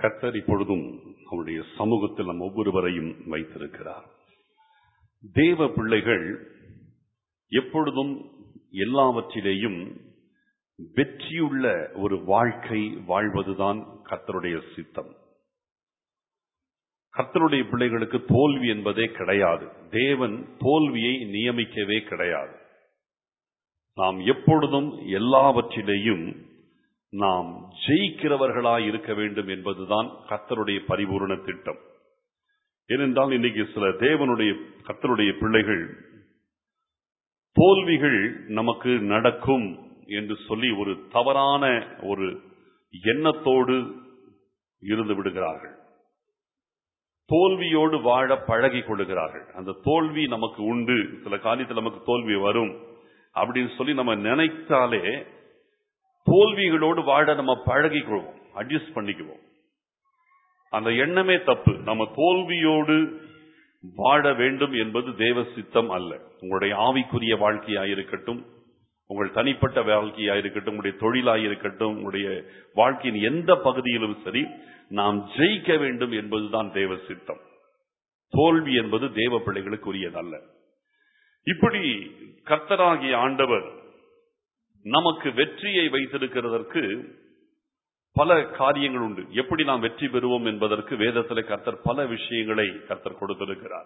கர்த்தர் இப்பொழுதும் அவருடைய சமூகத்தில் நம் ஒவ்வொருவரையும் வைத்திருக்கிறார் தேவ பிள்ளைகள் எப்பொழுதும் எல்லாவற்றிலேயும் வெற்றியுள்ள ஒரு வாழ்க்கை வாழ்வதுதான் கர்த்தருடைய சித்தம் கர்த்தருடைய பிள்ளைகளுக்கு தோல்வி என்பதே கிடையாது தேவன் தோல்வியை நியமிக்கவே கிடையாது நாம் எப்பொழுதும் எல்லாவற்றிலேயும் நாம் ஜெயிக்கிறவர்களாய் இருக்க வேண்டும் என்பதுதான் கர்த்தருடைய பரிபூரண திட்டம் ஏனென்றால் இன்னைக்கு சில தேவனுடைய கர்த்தருடைய பிள்ளைகள் தோல்விகள் நமக்கு நடக்கும் என்று சொல்லி ஒரு தவறான ஒரு எண்ணத்தோடு இருந்து விடுகிறார்கள் தோல்வியோடு வாழ பழகி கொள்ளுகிறார்கள் அந்த தோல்வி நமக்கு உண்டு சில காரியத்தில் நமக்கு தோல்வி வரும் அப்படின்னு சொல்லி நம்ம நினைத்தாலே தோல்விகளோடு வாழ நம்ம பழகிக்குவோம் அட்ஜஸ்ட் பண்ணிக்குவோம் அந்த எண்ணமே தப்பு நம்ம தோல்வியோடு வாழ வேண்டும் என்பது தேவ சித்தம் அல்ல உங்களுடைய ஆவிக்குரிய வாழ்க்கையாயிருக்கட்டும் உங்கள் தனிப்பட்ட வாழ்க்கையாயிருக்கட்டும் உங்களுடைய தொழிலாயிருக்கட்டும் உங்களுடைய வாழ்க்கையின் எந்த பகுதியிலும் சரி நாம் ஜெயிக்க வேண்டும் என்பதுதான் தேவ சித்தம் தோல்வி என்பது தேவ பிள்ளைகளுக்கு உரியதல்ல இப்படி கர்த்தராகிய ஆண்டவர் நமக்கு வெற்றியை வைத்திருக்கிறதற்கு பல காரியங்கள் உண்டு எப்படி நாம் வெற்றி பெறுவோம் என்பதற்கு வேதத்தில் கர்த்தர் பல விஷயங்களை கர்த்தர் கொடுத்திருக்கிறார்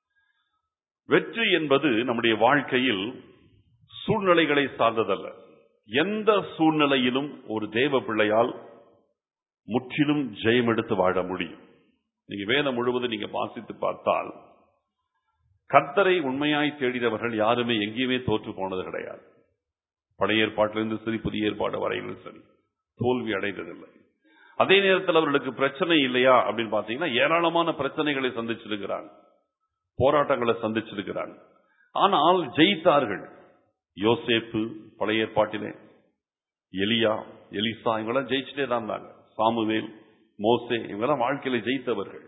வெற்றி என்பது நம்முடைய வாழ்க்கையில் சூழ்நிலைகளை சார்ந்ததல்ல எந்த சூழ்நிலையிலும் ஒரு தேவ பிள்ளையால் முற்றிலும் ஜெயம் எடுத்து வாழ முடியும் நீங்க வேதம் முழுவதும் நீங்க வாசித்து பார்த்தால் கர்த்தரை உண்மையாய் தேடினவர்கள் யாருமே எங்கேயுமே தோற்று போனது கிடையாது பழைய ஏற்பாட்டிலிருந்து சரி புதிய ஏற்பாடு வரையிலும் சரி தோல்வி அடைந்ததில்லை அதே நேரத்தில் அவர்களுக்கு பிரச்சனை இல்லையா அப்படின்னு பாத்தீங்கன்னா ஏராளமான பிரச்சனைகளை சந்திச்சிருக்கிறாங்க போராட்டங்களை சந்திச்சிருக்கிறாங்க ஆனால் ஜெயித்தார்கள் யோசேப்பு பழைய ஏற்பாட்டிலே எலியா எலிசா இவங்கெல்லாம் ஜெயிச்சுட்டே தான் இருந்தாங்க சாமுவேல் மோசே இவங்கெல்லாம் வாழ்க்கையில ஜெயித்தவர்கள்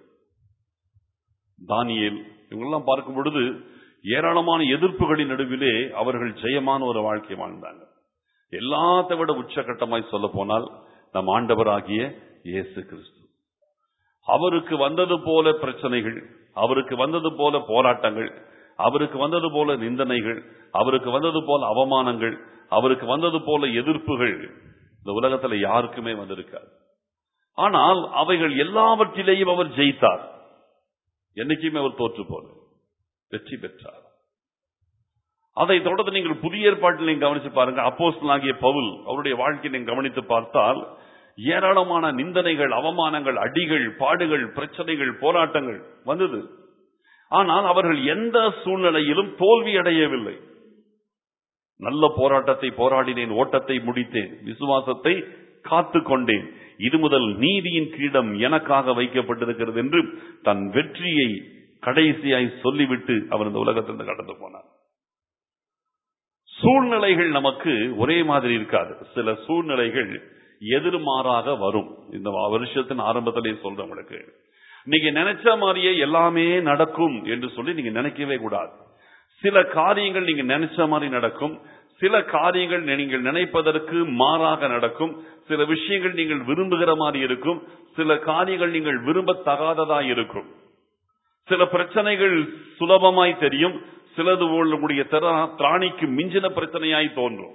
தானியேல் இவங்கெல்லாம் பார்க்கும் பொழுது ஏராளமான எதிர்ப்புகளின் நடுவிலே அவர்கள் ஜெயமான ஒரு வாழ்க்கை வாழ்ந்தாங்க எல்லாத்தை விட உச்சகட்டமாய் சொல்ல போனால் நம் ஆண்டவராகிய இயேசு கிறிஸ்து அவருக்கு வந்தது போல பிரச்சனைகள் அவருக்கு வந்தது போல போராட்டங்கள் அவருக்கு வந்தது போல நிந்தனைகள் அவருக்கு வந்தது போல அவமானங்கள் அவருக்கு வந்தது போல எதிர்ப்புகள் இந்த உலகத்துல யாருக்குமே வந்திருக்காது ஆனால் அவைகள் எல்லாவற்றிலேயும் அவர் ஜெயித்தார் என்னைக்குமே அவர் தோற்று போல வெற்றி பெற்றார் அதை தொடர்ந்து நீங்கள் புதிய ஏற்பாட்டில் நீங்கள் கவனித்து பாருங்க அப்போஸ்தலன் ஆகிய பவுல் அவருடைய வாழ்க்கையை நீங்கள் கவனித்து பார்த்தால் ஏராளமான நிந்தனைகள் அவமானங்கள் அடிகள் பாடுகள் பிரச்சனைகள் போராட்டங்கள் வந்தது ஆனால் அவர்கள் எந்த சூழ்நிலையிலும் தோல்வி அடையவில்லை நல்ல போராட்டத்தை போராடினேன் ஓட்டத்தை முடித்தேன் விசுவாசத்தை காத்து கொண்டேன் இது முதல் நீதியின் கீடம் எனக்காக வைக்கப்பட்டிருக்கிறது என்று தன் வெற்றியை கடைசியாய் சொல்லிவிட்டு அவர் இந்த உலகத்திலிருந்து கடந்து போனார் சூழ்நிலைகள் நமக்கு ஒரே மாதிரி இருக்காது சில சூழ்நிலைகள் எதிர்மாறாக வரும் இந்த வருஷத்தின் ஆரம்பத்திலே சொல்றேன் உங்களுக்கு நீங்க நினைச்ச மாதிரியே எல்லாமே நடக்கும் என்று சொல்லி நீங்க நினைக்கவே கூடாது சில காரியங்கள் நீங்க நினைச்ச மாதிரி நடக்கும் சில காரியங்கள் நீங்கள் நினைப்பதற்கு மாறாக நடக்கும் சில விஷயங்கள் நீங்கள் விரும்புகிற மாதிரி இருக்கும் சில காரியங்கள் நீங்கள் விரும்பத்தகாததா இருக்கும் சில பிரச்சனைகள் சுலபமாய் தெரியும் சிலது உங்களுடைய திராணிக்கு மிஞ்சின பிரச்சனையாய் தோன்றும்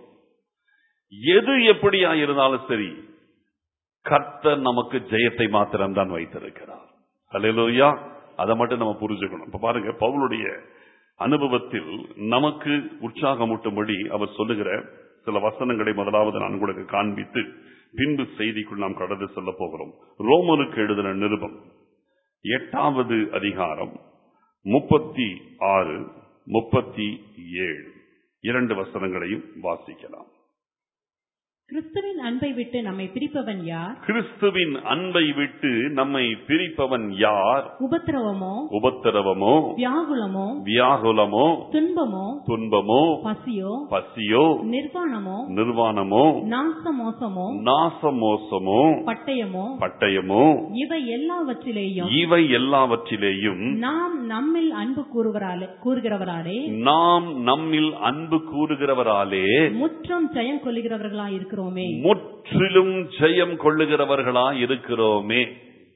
எது எப்படியா இருந்தாலும் சரி கர்த்தர் நமக்கு ஜெயத்தை மாத்திரம்தான் வைத்திருக்கிறார் அலையிலோயா அதை மட்டும் நம்ம புரிஞ்சுக்கணும் இப்ப பாருங்க பவுலுடைய அனுபவத்தில் நமக்கு உற்சாகமூட்டும்படி அவர் சொல்லுகிற சில வசனங்களை முதலாவது நான் உங்களுக்கு காண்பித்து பின்பு செய்திக்குள் நாம் கடந்து செல்ல போகிறோம் ரோமனுக்கு எழுதின நிருபம் எட்டாவது அதிகாரம் முப்பத்தி ஆறு முப்பத்தி ஏழு இரண்டு வசனங்களையும் வாசிக்கலாம் கிறிஸ்துவின் அன்பை விட்டு நம்மை பிரிப்பவன் யார் கிறிஸ்துவின் அன்பை விட்டு நம்மை பிரிப்பவன் யார் உபத்திரவமோ உபத்திரவமோ வியாகுலமோ வியாகுலமோ துன்பமோ துன்பமோ பசியோ பசியோ நிர்வாணமோ நிர்வாணமோ நாசமோசமோ நாசமோசமோ பட்டயமோ பட்டயமோ இவை எல்லாவற்றிலேயும் இவை எல்லாவற்றிலேயும் நாம் நம்மில் அன்பு கூறுகிறாலே கூறுகிறவராலே நாம் நம்மில் அன்பு கூறுகிறவராலே முற்றும் ஜெயம் கொள்ளுகிறவர்களாய் இருக்கிறோமே முற்றிலும் ஜெயம் கொள்ளுகிறவர்களா இருக்கிறோமே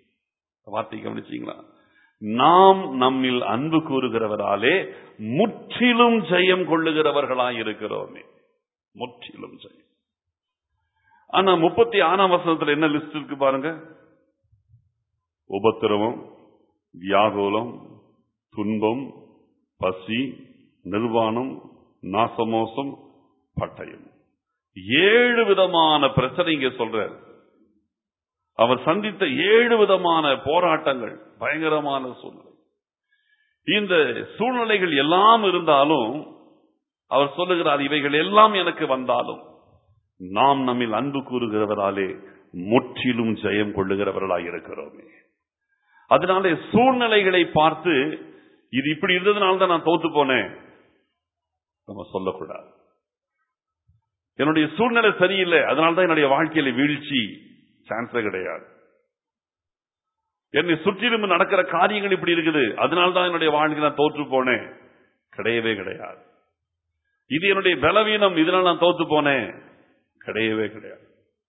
வார்த்தை கவனிச்சீங்களா நாம் நம்மில் அன்பு கூறுகிறவராலே முற்றிலும் ஜெயம் கொள்ளுகிறவர்களாய் இருக்கிறோமே முற்றிலும் ஜெயம் ஆனா முப்பத்தி ஆறாம் வசனத்துல என்ன லிஸ்ட் இருக்கு பாருங்க உபத்திரவம் வியாகுலம் துன்பம் பசி நிர்வாணம் நாசமோசம் பட்டயம் ஏழு விதமான பிரச்சனை இங்க சொல்றார் அவர் சந்தித்த ஏழு விதமான போராட்டங்கள் பயங்கரமான சூழ்நிலை இந்த சூழ்நிலைகள் எல்லாம் இருந்தாலும் அவர் சொல்லுகிறார் இவைகள் எல்லாம் எனக்கு வந்தாலும் நாம் நம்மில் அன்பு கூறுகிறவராலே முற்றிலும் ஜெயம் கொள்ளுகிறவர்களாய் இருக்கிறோமே அதனாலே சூழ்நிலைகளை பார்த்து இது இப்படி இருந்ததுனால தான் நான் தோத்து போனேன் நம்ம சொல்லக்கூடாது என்னுடைய சூழ்நிலை சரியில்லை அதனால தான் என்னுடைய வாழ்க்கையில வீழ்ச்சி சான்ஸே கிடையாது என்னை சுற்றிலும் நடக்கிற காரியங்கள் இப்படி இருக்குது அதனால தான் என்னுடைய வாழ்க்கை நான் தோற்று போனேன் கிடையவே கிடையாது இது என்னுடைய பலவீனம் இதனால் நான் தோத்து போனேன் கிடையவே கிடையாது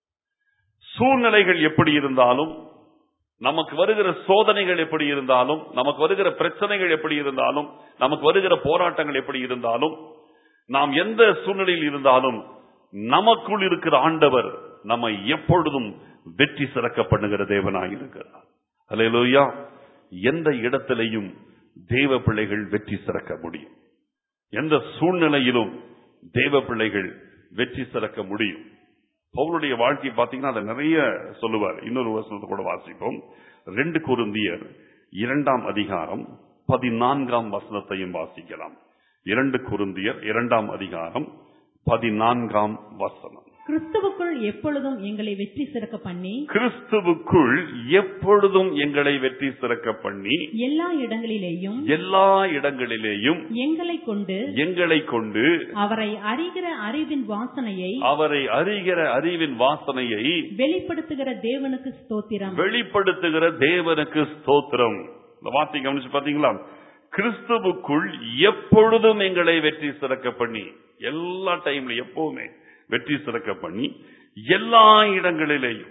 சூழ்நிலைகள் எப்படி இருந்தாலும் நமக்கு வருகிற சோதனைகள் எப்படி இருந்தாலும் நமக்கு வருகிற பிரச்சனைகள் எப்படி இருந்தாலும் நமக்கு வருகிற போராட்டங்கள் எப்படி இருந்தாலும் நாம் எந்த சூழ்நிலையில் இருந்தாலும் நமக்குள் இருக்கிற ஆண்டவர் நம்மை எப்பொழுதும் வெற்றி சிறக்க பண்ணுகிற தேவனாய் இருக்கிறார் அலையலோயா எந்த இடத்திலையும் தேவ பிள்ளைகள் வெற்றி சிறக்க முடியும் எந்த சூழ்நிலையிலும் தேவ பிள்ளைகள் வெற்றி சிறக்க முடியும் பவுலுடைய வாழ்க்கை பார்த்தீங்கன்னா அதை நிறைய சொல்லுவார் இன்னொரு வசனத்தை கூட வாசிப்போம் ரெண்டு குருந்தியர் இரண்டாம் அதிகாரம் பதினான்காம் வசனத்தையும் வாசிக்கலாம் இரண்டு குருந்தியர் இரண்டாம் அதிகாரம் பதினான்காம் வசனம் கிறிஸ்துவுக்குள் எப்பொழுதும் எங்களை வெற்றி சிறக்க பண்ணி கிறிஸ்துவுக்குள் எப்பொழுதும் எங்களை வெற்றி சிறக்க பண்ணி எல்லா இடங்களிலேயும் எல்லா இடங்களிலேயும் எங்களை கொண்டு எங்களை கொண்டு அவரை அறிகிற அறிவின் வாசனையை அவரை அறிகிற அறிவின் வாசனையை வெளிப்படுத்துகிற தேவனுக்கு ஸ்தோத்திரம் வெளிப்படுத்துகிற தேவனுக்கு ஸ்தோத்திரம் இந்த வார்த்தை கவனிச்சு பாத்தீங்களா கிறிஸ்துவுக்குள் எப்பொழுதும் எங்களை வெற்றி சிறக்க பண்ணி எல்லா டைம்ல எப்பவுமே வெற்றி சிறக்க பண்ணி எல்லா இடங்களிலேயும்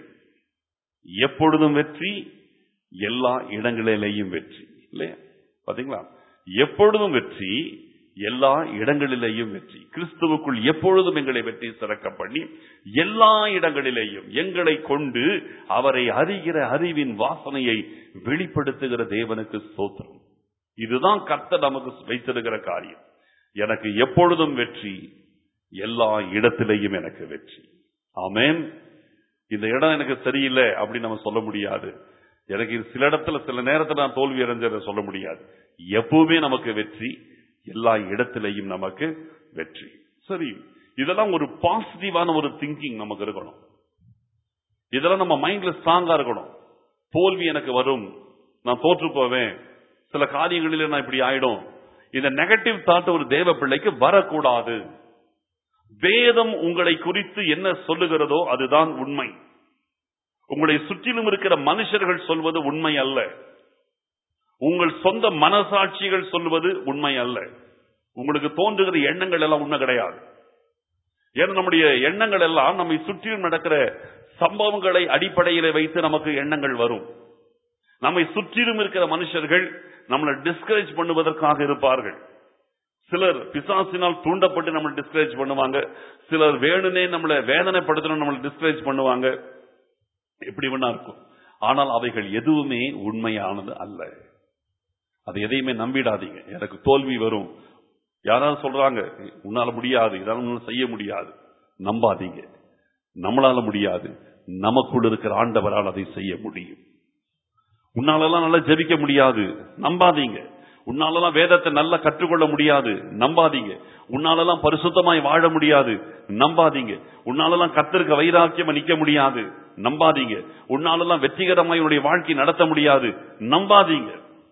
எப்பொழுதும் வெற்றி எல்லா இடங்களிலேயும் வெற்றி இல்லையா பாத்தீங்களா எப்பொழுதும் வெற்றி எல்லா இடங்களிலேயும் வெற்றி கிறிஸ்துவுக்குள் எப்பொழுதும் எங்களை வெற்றி சிறக்க பண்ணி எல்லா இடங்களிலேயும் எங்களை கொண்டு அவரை அறிகிற அறிவின் வாசனையை வெளிப்படுத்துகிற தேவனுக்கு ஸ்தோத்திரம் இதுதான் கர்த்தர் நமக்கு வைத்திருக்கிற காரியம் எனக்கு எப்பொழுதும் வெற்றி எல்லா இடத்திலேயும் எனக்கு வெற்றி ஆமென் இந்த இடம் எனக்கு சரியில்லை அப்படின்னு நம்ம சொல்ல முடியாது எனக்கு இது சில இடத்துல சில நேரத்துல நான் தோல்வி அடைஞ்சதை சொல்ல முடியாது எப்பவுமே நமக்கு வெற்றி எல்லா இடத்திலேயும் நமக்கு வெற்றி சரி இதெல்லாம் ஒரு பாசிட்டிவான ஒரு திங்கிங் நமக்கு இருக்கணும் இதெல்லாம் நம்ம மைண்ட்ல ஸ்ட்ராங்கா இருக்கணும் தோல்வி எனக்கு வரும் நான் தோற்று போவேன் சில காரியங்களில நான் இப்படி ஆயிடும் இந்த நெகட்டிவ் தாட் ஒரு தேவ பிள்ளைக்கு வரக்கூடாது வேதம் உங்களை குறித்து என்ன சொல்லுகிறதோ அதுதான் உண்மை உங்களை சுற்றிலும் இருக்கிற மனுஷர்கள் சொல்வது உண்மை அல்ல உங்கள் சொந்த மனசாட்சிகள் சொல்வது உண்மை அல்ல உங்களுக்கு தோன்றுகிற எண்ணங்கள் எல்லாம் உண்மை கிடையாது ஏன்னா நம்முடைய எண்ணங்கள் எல்லாம் நம்மை சுற்றிலும் நடக்கிற சம்பவங்களை அடிப்படையில வைத்து நமக்கு எண்ணங்கள் வரும் நம்மை சுற்றிலும் இருக்கிற மனுஷர்கள் நம்மளை டிஸ்கரேஜ் பண்ணுவதற்காக இருப்பார்கள் சிலர் பிசாசினால் தூண்டப்பட்டு நம்மளை டிஸ்கரேஜ் பண்ணுவாங்க சிலர் வேணுனே நம்மளை வேதனைப்படுத்தணும் நம்மளை டிஸ்கரேஜ் பண்ணுவாங்க எப்படி வேணா இருக்கும் ஆனால் அவைகள் எதுவுமே உண்மையானது அல்ல அது எதையுமே நம்பிடாதீங்க எனக்கு தோல்வி வரும் யாராவது சொல்றாங்க உன்னால முடியாது இதெல்லாம் உன்னால செய்ய முடியாது நம்பாதீங்க நம்மளால முடியாது நமக்குள் இருக்கிற ஆண்டவரால் அதை செய்ய முடியும் உன்னாலெல்லாம் நல்லா ஜெபிக்க முடியாது நம்பாதீங்க உன்னாலெல்லாம் வேதத்தை நல்லா கற்றுக்கொள்ள முடியாது நம்பாதீங்க உன்னாலெல்லாம் பரிசுத்தமாய் வாழ முடியாது நம்பாதீங்க உன்னாலெல்லாம் கத்திருக்க வைராக்கியமா நிக்க முடியாது நம்பாதீங்க உன்னாலெல்லாம் வெற்றிகரமாய் உன்னுடைய வாழ்க்கை நடத்த முடியாது நம்பாதீங்க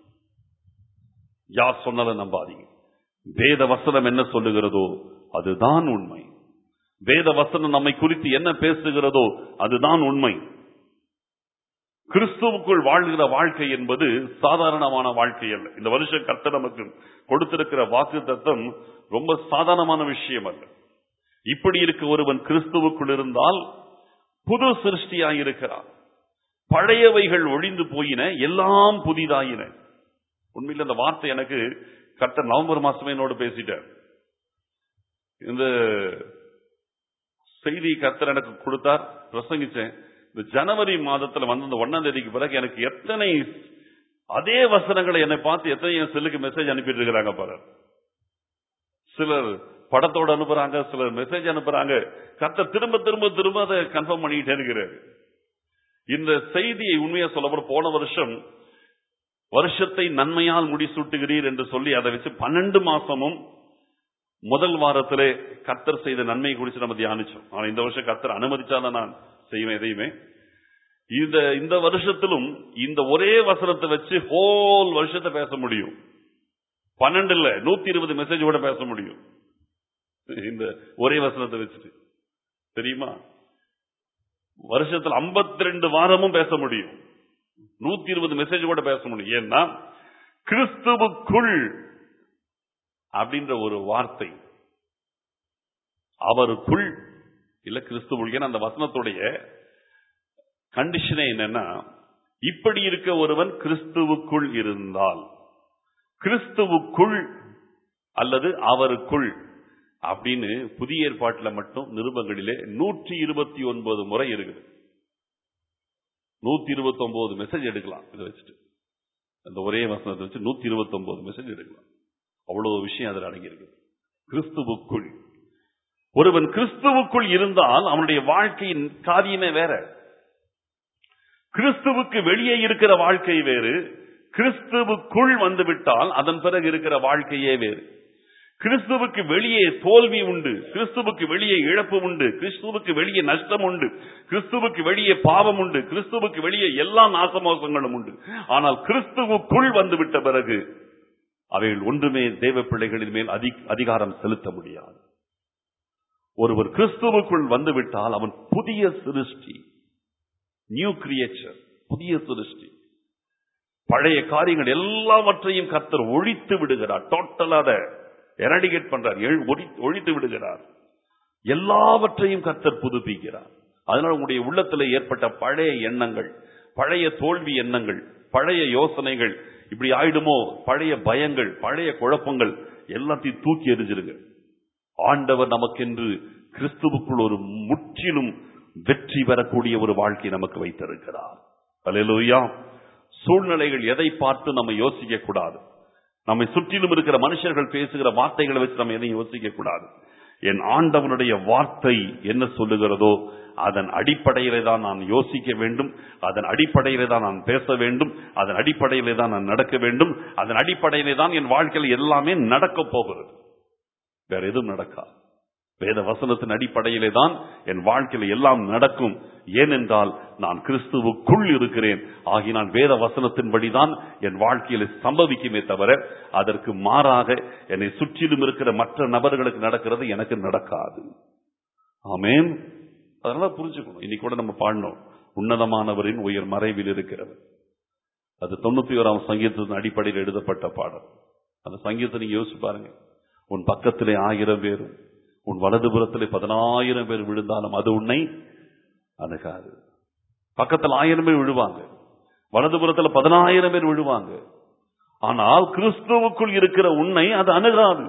யார் சொன்னாலும் நம்பாதீங்க வேத வசனம் என்ன சொல்லுகிறதோ அதுதான் உண்மை வேத வசனம் நம்மை குறித்து என்ன பேசுகிறதோ அதுதான் உண்மை கிறிஸ்துவுக்குள் வாழ்கிற வாழ்க்கை என்பது சாதாரணமான வாழ்க்கை அல்ல இந்த வருஷம் கர்த்தர் நமக்கு கொடுத்திருக்கிற வாக்கு தத்தம் ரொம்ப சாதாரணமான விஷயம் அல்ல இப்படி இருக்க ஒருவன் கிறிஸ்துவுக்குள் இருந்தால் புது சிருஷ்டியாய் இருக்கிறான் பழையவைகள் ஒழிந்து போயின எல்லாம் புதிதாயின உண்மையில் அந்த வார்த்தை எனக்கு கர்த்தர் நவம்பர் மாசமே என்னோடு பேசிட்டார் இந்த செய்தி கர்த்தர் எனக்கு கொடுத்தார் பிரசங்கிச்சேன் இந்த ஜனவரி மாதத்துல வந்து இந்த ஒன்னாம் தேதிக்கு பிறகு எனக்கு எத்தனை அதே வசனங்களை என்னை பார்த்து எத்தனை என் செல்லுக்கு மெசேஜ் அனுப்பிட்டு இருக்கிறாங்க பாரு சிலர் படத்தோட அனுப்புறாங்க சிலர் மெசேஜ் அனுப்புறாங்க கர்த்தர் திரும்ப திரும்ப திரும்ப அதை கன்ஃபார்ம் பண்ணிக்கிட்டே இருக்கிறாரு இந்த செய்தியை உண்மையா சொல்ல போன வருஷம் வருஷத்தை நன்மையால் முடிசூட்டுகிறீர் என்று சொல்லி அதை வச்சு பன்னெண்டு மாசமும் முதல் வாரத்திலே கர்த்தர் செய்த நன்மை குறித்து நம்ம தியானிச்சோம் ஆனா இந்த வருஷம் கர்த்தர் அனுமதிச்சாதான் நான் செய்வேன் எதையுமே இந்த இந்த வருஷத்திலும் இந்த ஒரே வசனத்தை வச்சு ஹோல் வருஷத்தை பேச முடியும் பன்னெண்டு இல்ல நூத்தி இருபது மெசேஜ் கூட பேச முடியும் இந்த ஒரே வசனத்தை வச்சுட்டு தெரியுமா வருஷத்துல 52 ரெண்டு வாரமும் பேச முடியும் நூத்தி இருபது மெசேஜ் கூட பேச முடியும் ஏன்னா கிறிஸ்துவுக்குள் அப்படின்ற ஒரு வார்த்தை அவருக்குள் இல்ல கிறிஸ்துவுள் ஏன்னா அந்த வசனத்துடைய கண்டிஷனே என்னன்னா இப்படி இருக்க ஒருவன் கிறிஸ்துவுக்குள் இருந்தால் கிறிஸ்துவுக்குள் அல்லது அவருக்குள் அப்படின்னு புதிய ஏற்பாட்டில் மட்டும் நிருபங்களிலே நூற்றி இருபத்தி ஒன்பது முறை இருக்குது நூத்தி இருபத்தி ஒன்பது மெசேஜ் எடுக்கலாம் இதை வச்சுட்டு அந்த ஒரே வசனத்தை வச்சு நூத்தி இருபத்தி ஒன்பது மெசேஜ் எடுக்கலாம் அவ்வளவு விஷயம் அதில் அடங்கியிருக்கு கிறிஸ்துவுக்குள் ஒருவன் கிறிஸ்துவுக்குள் இருந்தால் அவனுடைய வாழ்க்கையின் காரியமே வேற கிறிஸ்துவுக்கு வெளியே இருக்கிற வாழ்க்கை வேறு கிறிஸ்துவுக்குள் வந்துவிட்டால் அதன் பிறகு இருக்கிற வாழ்க்கையே வேறு கிறிஸ்துவுக்கு வெளியே தோல்வி உண்டு கிறிஸ்துவுக்கு வெளியே இழப்பு உண்டு கிறிஸ்துவுக்கு வெளியே நஷ்டம் உண்டு கிறிஸ்துவுக்கு வெளியே பாவம் உண்டு கிறிஸ்துவுக்கு வெளியே எல்லா நாசமோசங்களும் உண்டு ஆனால் கிறிஸ்துவுக்குள் வந்துவிட்ட பிறகு அவைகள் ஒன்றுமே தேவ பிள்ளைகளின் மேல் அதி- அதிகாரம் செலுத்த முடியாது ஒருவர் கிறிஸ்துவுக்குள் வந்துவிட்டால் அவன் புதிய சிருஷ்டி நியூ கிரியேச்சர் புதிய சிருஷ்டி பழைய காரியங்கள் எல்லாவற்றையும் கர்த்தர் ஒழித்து விடுகிறார் டோட்டலாக எரடிகேட் பண்றார் எழு- ஒழி- ஒழித்து விடுகிறார் எல்லாவற்றையும் கர்த்தர் புதுப்பிக்கிறார் அதனால உங்களுடைய உள்ளத்தில் ஏற்பட்ட பழைய எண்ணங்கள் பழைய தோல்வி எண்ணங்கள் பழைய யோசனைகள் இப்படி ஆயிடுமோ பழைய பயங்கள் பழைய குழப்பங்கள் எல்லாத்தையும் தூக்கி எறிஞ்சிருங்க ஆண்டவர் நமக்கென்று கிறிஸ்துவுக்குள் ஒரு முற்றிலும் வெற்றி பெறக்கூடிய ஒரு வாழ்க்கை நமக்கு வைத்திருக்கிறார் அல்லேலூயா சூழ்நிலைகள் எதை பார்த்து நம்ம யோசிக்க கூடாது நம்மை சுற்றிலும் இருக்கிற மனுஷர்கள் பேசுகிற வார்த்தைகளை வச்சு நம்ம எதையும் யோசிக்க கூடாது என் ஆண்டவனுடைய வார்த்தை என்ன சொல்லுகிறதோ அதன் அடிப்படையிலே தான் நான் யோசிக்க வேண்டும் அதன் அடிப்படையிலே தான் நான் பேச வேண்டும் அதன் அடிப்படையிலே தான் நான் நடக்க வேண்டும் அதன் அடிப்படையிலே தான் என் வாழ்க்கையில் எல்லாமே நடக்க போகிறது வேற எதுவும் நடக்காது வேத வசனத்தின் அடிப்படையிலே தான் என் வாழ்க்கையில் எல்லாம் நடக்கும் ஏனென்றால் நான் கிறிஸ்துவுக்குள் இருக்கிறேன் ஆகினால் வேத வசனத்தின்படிதான் என் வாழ்க்கையில் சம்பவிக்குமே தவிர அதற்கு மாறாக என்னை சுற்றிலும் இருக்கிற மற்ற நபர்களுக்கு நடக்கிறது எனக்கு நடக்காது ஆமென் அதனால புரிஞ்சுக்கணும் இன்னைக்கு கூட நம்ம பாடினோம் உன்னதமானவரின் உயர் மறைவில் இருக்கிறவர் அது தொண்ணூத்தி ஓராம் சங்கீதத்தின் அடிப்படையில் எழுதப்பட்ட பாடல் அந்த சங்கீதத்தை நீங்க யோசிச்சு பாருங்க உன் பக்கத்திலே ஆயிரம் பேரும் உன் வலதுபுறத்திலே பதினாயிரம் பேர் விழுந்தாலும் அது உன்னை அணுகாது பக்கத்தில் ஆயிரம் பேர் விழுவாங்க வலதுபுறத்துல பதினாயிரம் பேர் விழுவாங்க ஆனால் கிறிஸ்துவுக்குள் இருக்கிற உன்னை அது அணுகாது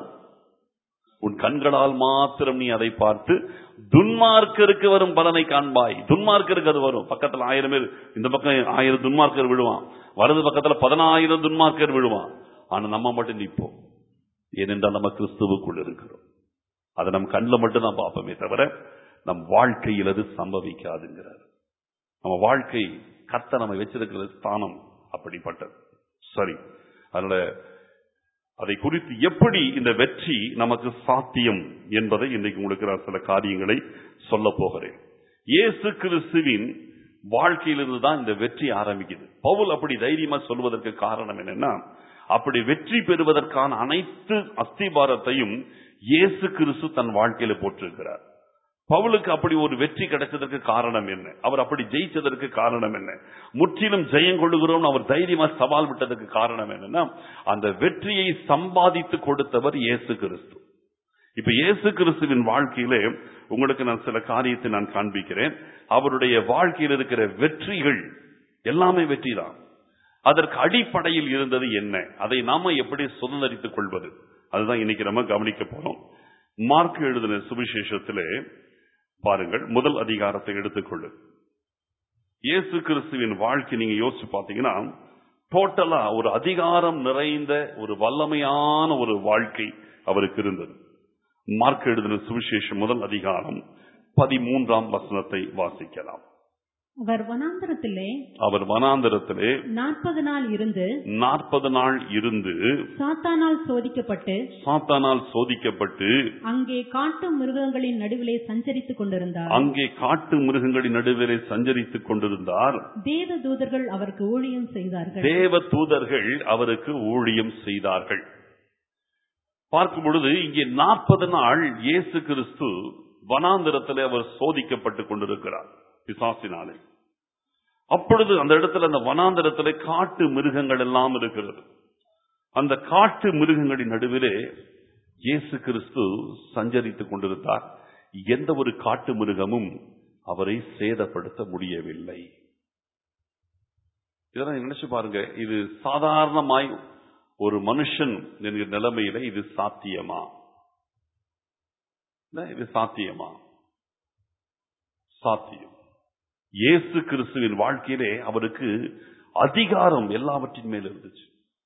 உன் கண்களால் மாத்திரம் நீ அதை பார்த்து துன்மார்க்கருக்கு வரும் பலனை காண்பாய் துன்மார்க்கருக்கு அது வரும் பக்கத்துல ஆயிரம் பேர் இந்த பக்கம் ஆயிரம் துன்மார்க்கர் விழுவான் வலது பக்கத்துல பதினாயிரம் துன்மார்க்கர் விழுவான் ஆனா நம்ம மட்டும் நிற்போம் ஏனென்றால் நம்ம கிறிஸ்துவுக்குள் இருக்கிறோம் அதை நம்ம கண்ணில் மட்டும் தான் பார்ப்போமே தவிர நம் வாழ்க்கையில் அது சம்பவிக்காதுங்கிறார் நம்ம வாழ்க்கை கத்த நம்ம வச்சிருக்கிற ஸ்தானம் அப்படிப்பட்டது சரி அதனால அதை குறித்து எப்படி இந்த வெற்றி நமக்கு சாத்தியம் என்பதை இன்றைக்கு உங்களுக்கு நான் சில காரியங்களை சொல்ல போகிறேன் இயேசு கிறிஸ்துவின் வாழ்க்கையிலிருந்து தான் இந்த வெற்றி ஆரம்பிக்குது பவுல் அப்படி தைரியமா சொல்வதற்கு காரணம் என்னன்னா அப்படி வெற்றி பெறுவதற்கான அனைத்து அஸ்திபாரத்தையும் இயேசு கிறிஸ்து தன் வாழ்க்கையில போட்டிருக்கிறார் பவுலுக்கு அப்படி ஒரு வெற்றி கிடைச்சதற்கு காரணம் என்ன அவர் அப்படி ஜெயிச்சதற்கு காரணம் என்ன முற்றிலும் ஜெயம் கொள்ளுகிறோம் அவர் தைரியமா சவால் விட்டதற்கு காரணம் என்னன்னா அந்த வெற்றியை சம்பாதித்து கொடுத்தவர் இயேசு கிறிஸ்து இப்ப இயேசு கிறிஸ்துவின் வாழ்க்கையிலே உங்களுக்கு நான் சில காரியத்தை நான் காண்பிக்கிறேன் அவருடைய வாழ்க்கையில் இருக்கிற வெற்றிகள் எல்லாமே வெற்றி தான் அதற்கு அடிப்படையில் இருந்தது என்ன அதை நாம எப்படி சுதந்திரித்துக் கொள்வது அதுதான் இன்னைக்கு நம்ம கவனிக்க போறோம் மார்க் எழுதின சுவிசேஷத்திலே பாருங்கள் முதல் அதிகாரத்தை எடுத்துக்கொள்ளு இயேசு கிறிஸ்துவின் வாழ்க்கை நீங்க யோசிச்சு பார்த்தீங்கன்னா டோட்டலா ஒரு அதிகாரம் நிறைந்த ஒரு வல்லமையான ஒரு வாழ்க்கை அவருக்கு இருந்தது மார்க் எழுதின சுவிசேஷம் முதல் அதிகாரம் பதிமூன்றாம் வசனத்தை வாசிக்கலாம் அவர் வனாந்தரத்திலே அவர் வனாந்தரத்திலே நாற்பது நாள் இருந்து நாற்பது நாள் இருந்து சாத்தானால் சோதிக்கப்பட்டு சாத்தானால் சோதிக்கப்பட்டு அங்கே காட்டு மிருகங்களின் நடுவிலே சஞ்சரித்துக் கொண்டிருந்தார் அங்கே காட்டு மிருகங்களின் நடுவிலே சஞ்சரித்துக் கொண்டிருந்தார் தேவ தூதர்கள் அவருக்கு ஊழியம் செய்தார்கள் தேவ தூதர்கள் அவருக்கு ஊழியம் செய்தார்கள் பார்க்கும் பொழுது இங்கே நாற்பது நாள் இயேசு கிறிஸ்து வனாந்திரத்திலே அவர் சோதிக்கப்பட்டுக் கொண்டிருக்கிறார் பிசாசினாலே அப்பொழுது அந்த இடத்துல அந்த வனாந்திரத்திலே காட்டு மிருகங்கள் எல்லாம் இருக்கிறது அந்த காட்டு மிருகங்களின் நடுவிலே இயேசு கிறிஸ்து சஞ்சரித்துக் கொண்டிருந்தார் எந்த ஒரு காட்டு மிருகமும் அவரை சேதப்படுத்த முடியவில்லை இதெல்லாம் நினைச்சு பாருங்க இது சாதாரணமாய் ஒரு மனுஷன் என்கிற நிலைமையில இது சாத்தியமா இல்ல, இது சாத்தியமா சாத்தியம் இயேசு கிறிஸ்துவின் வாழ்க்கையிலே அவருக்கு அதிகாரம் எல்லாவற்றின் மேல இருந்துச்சு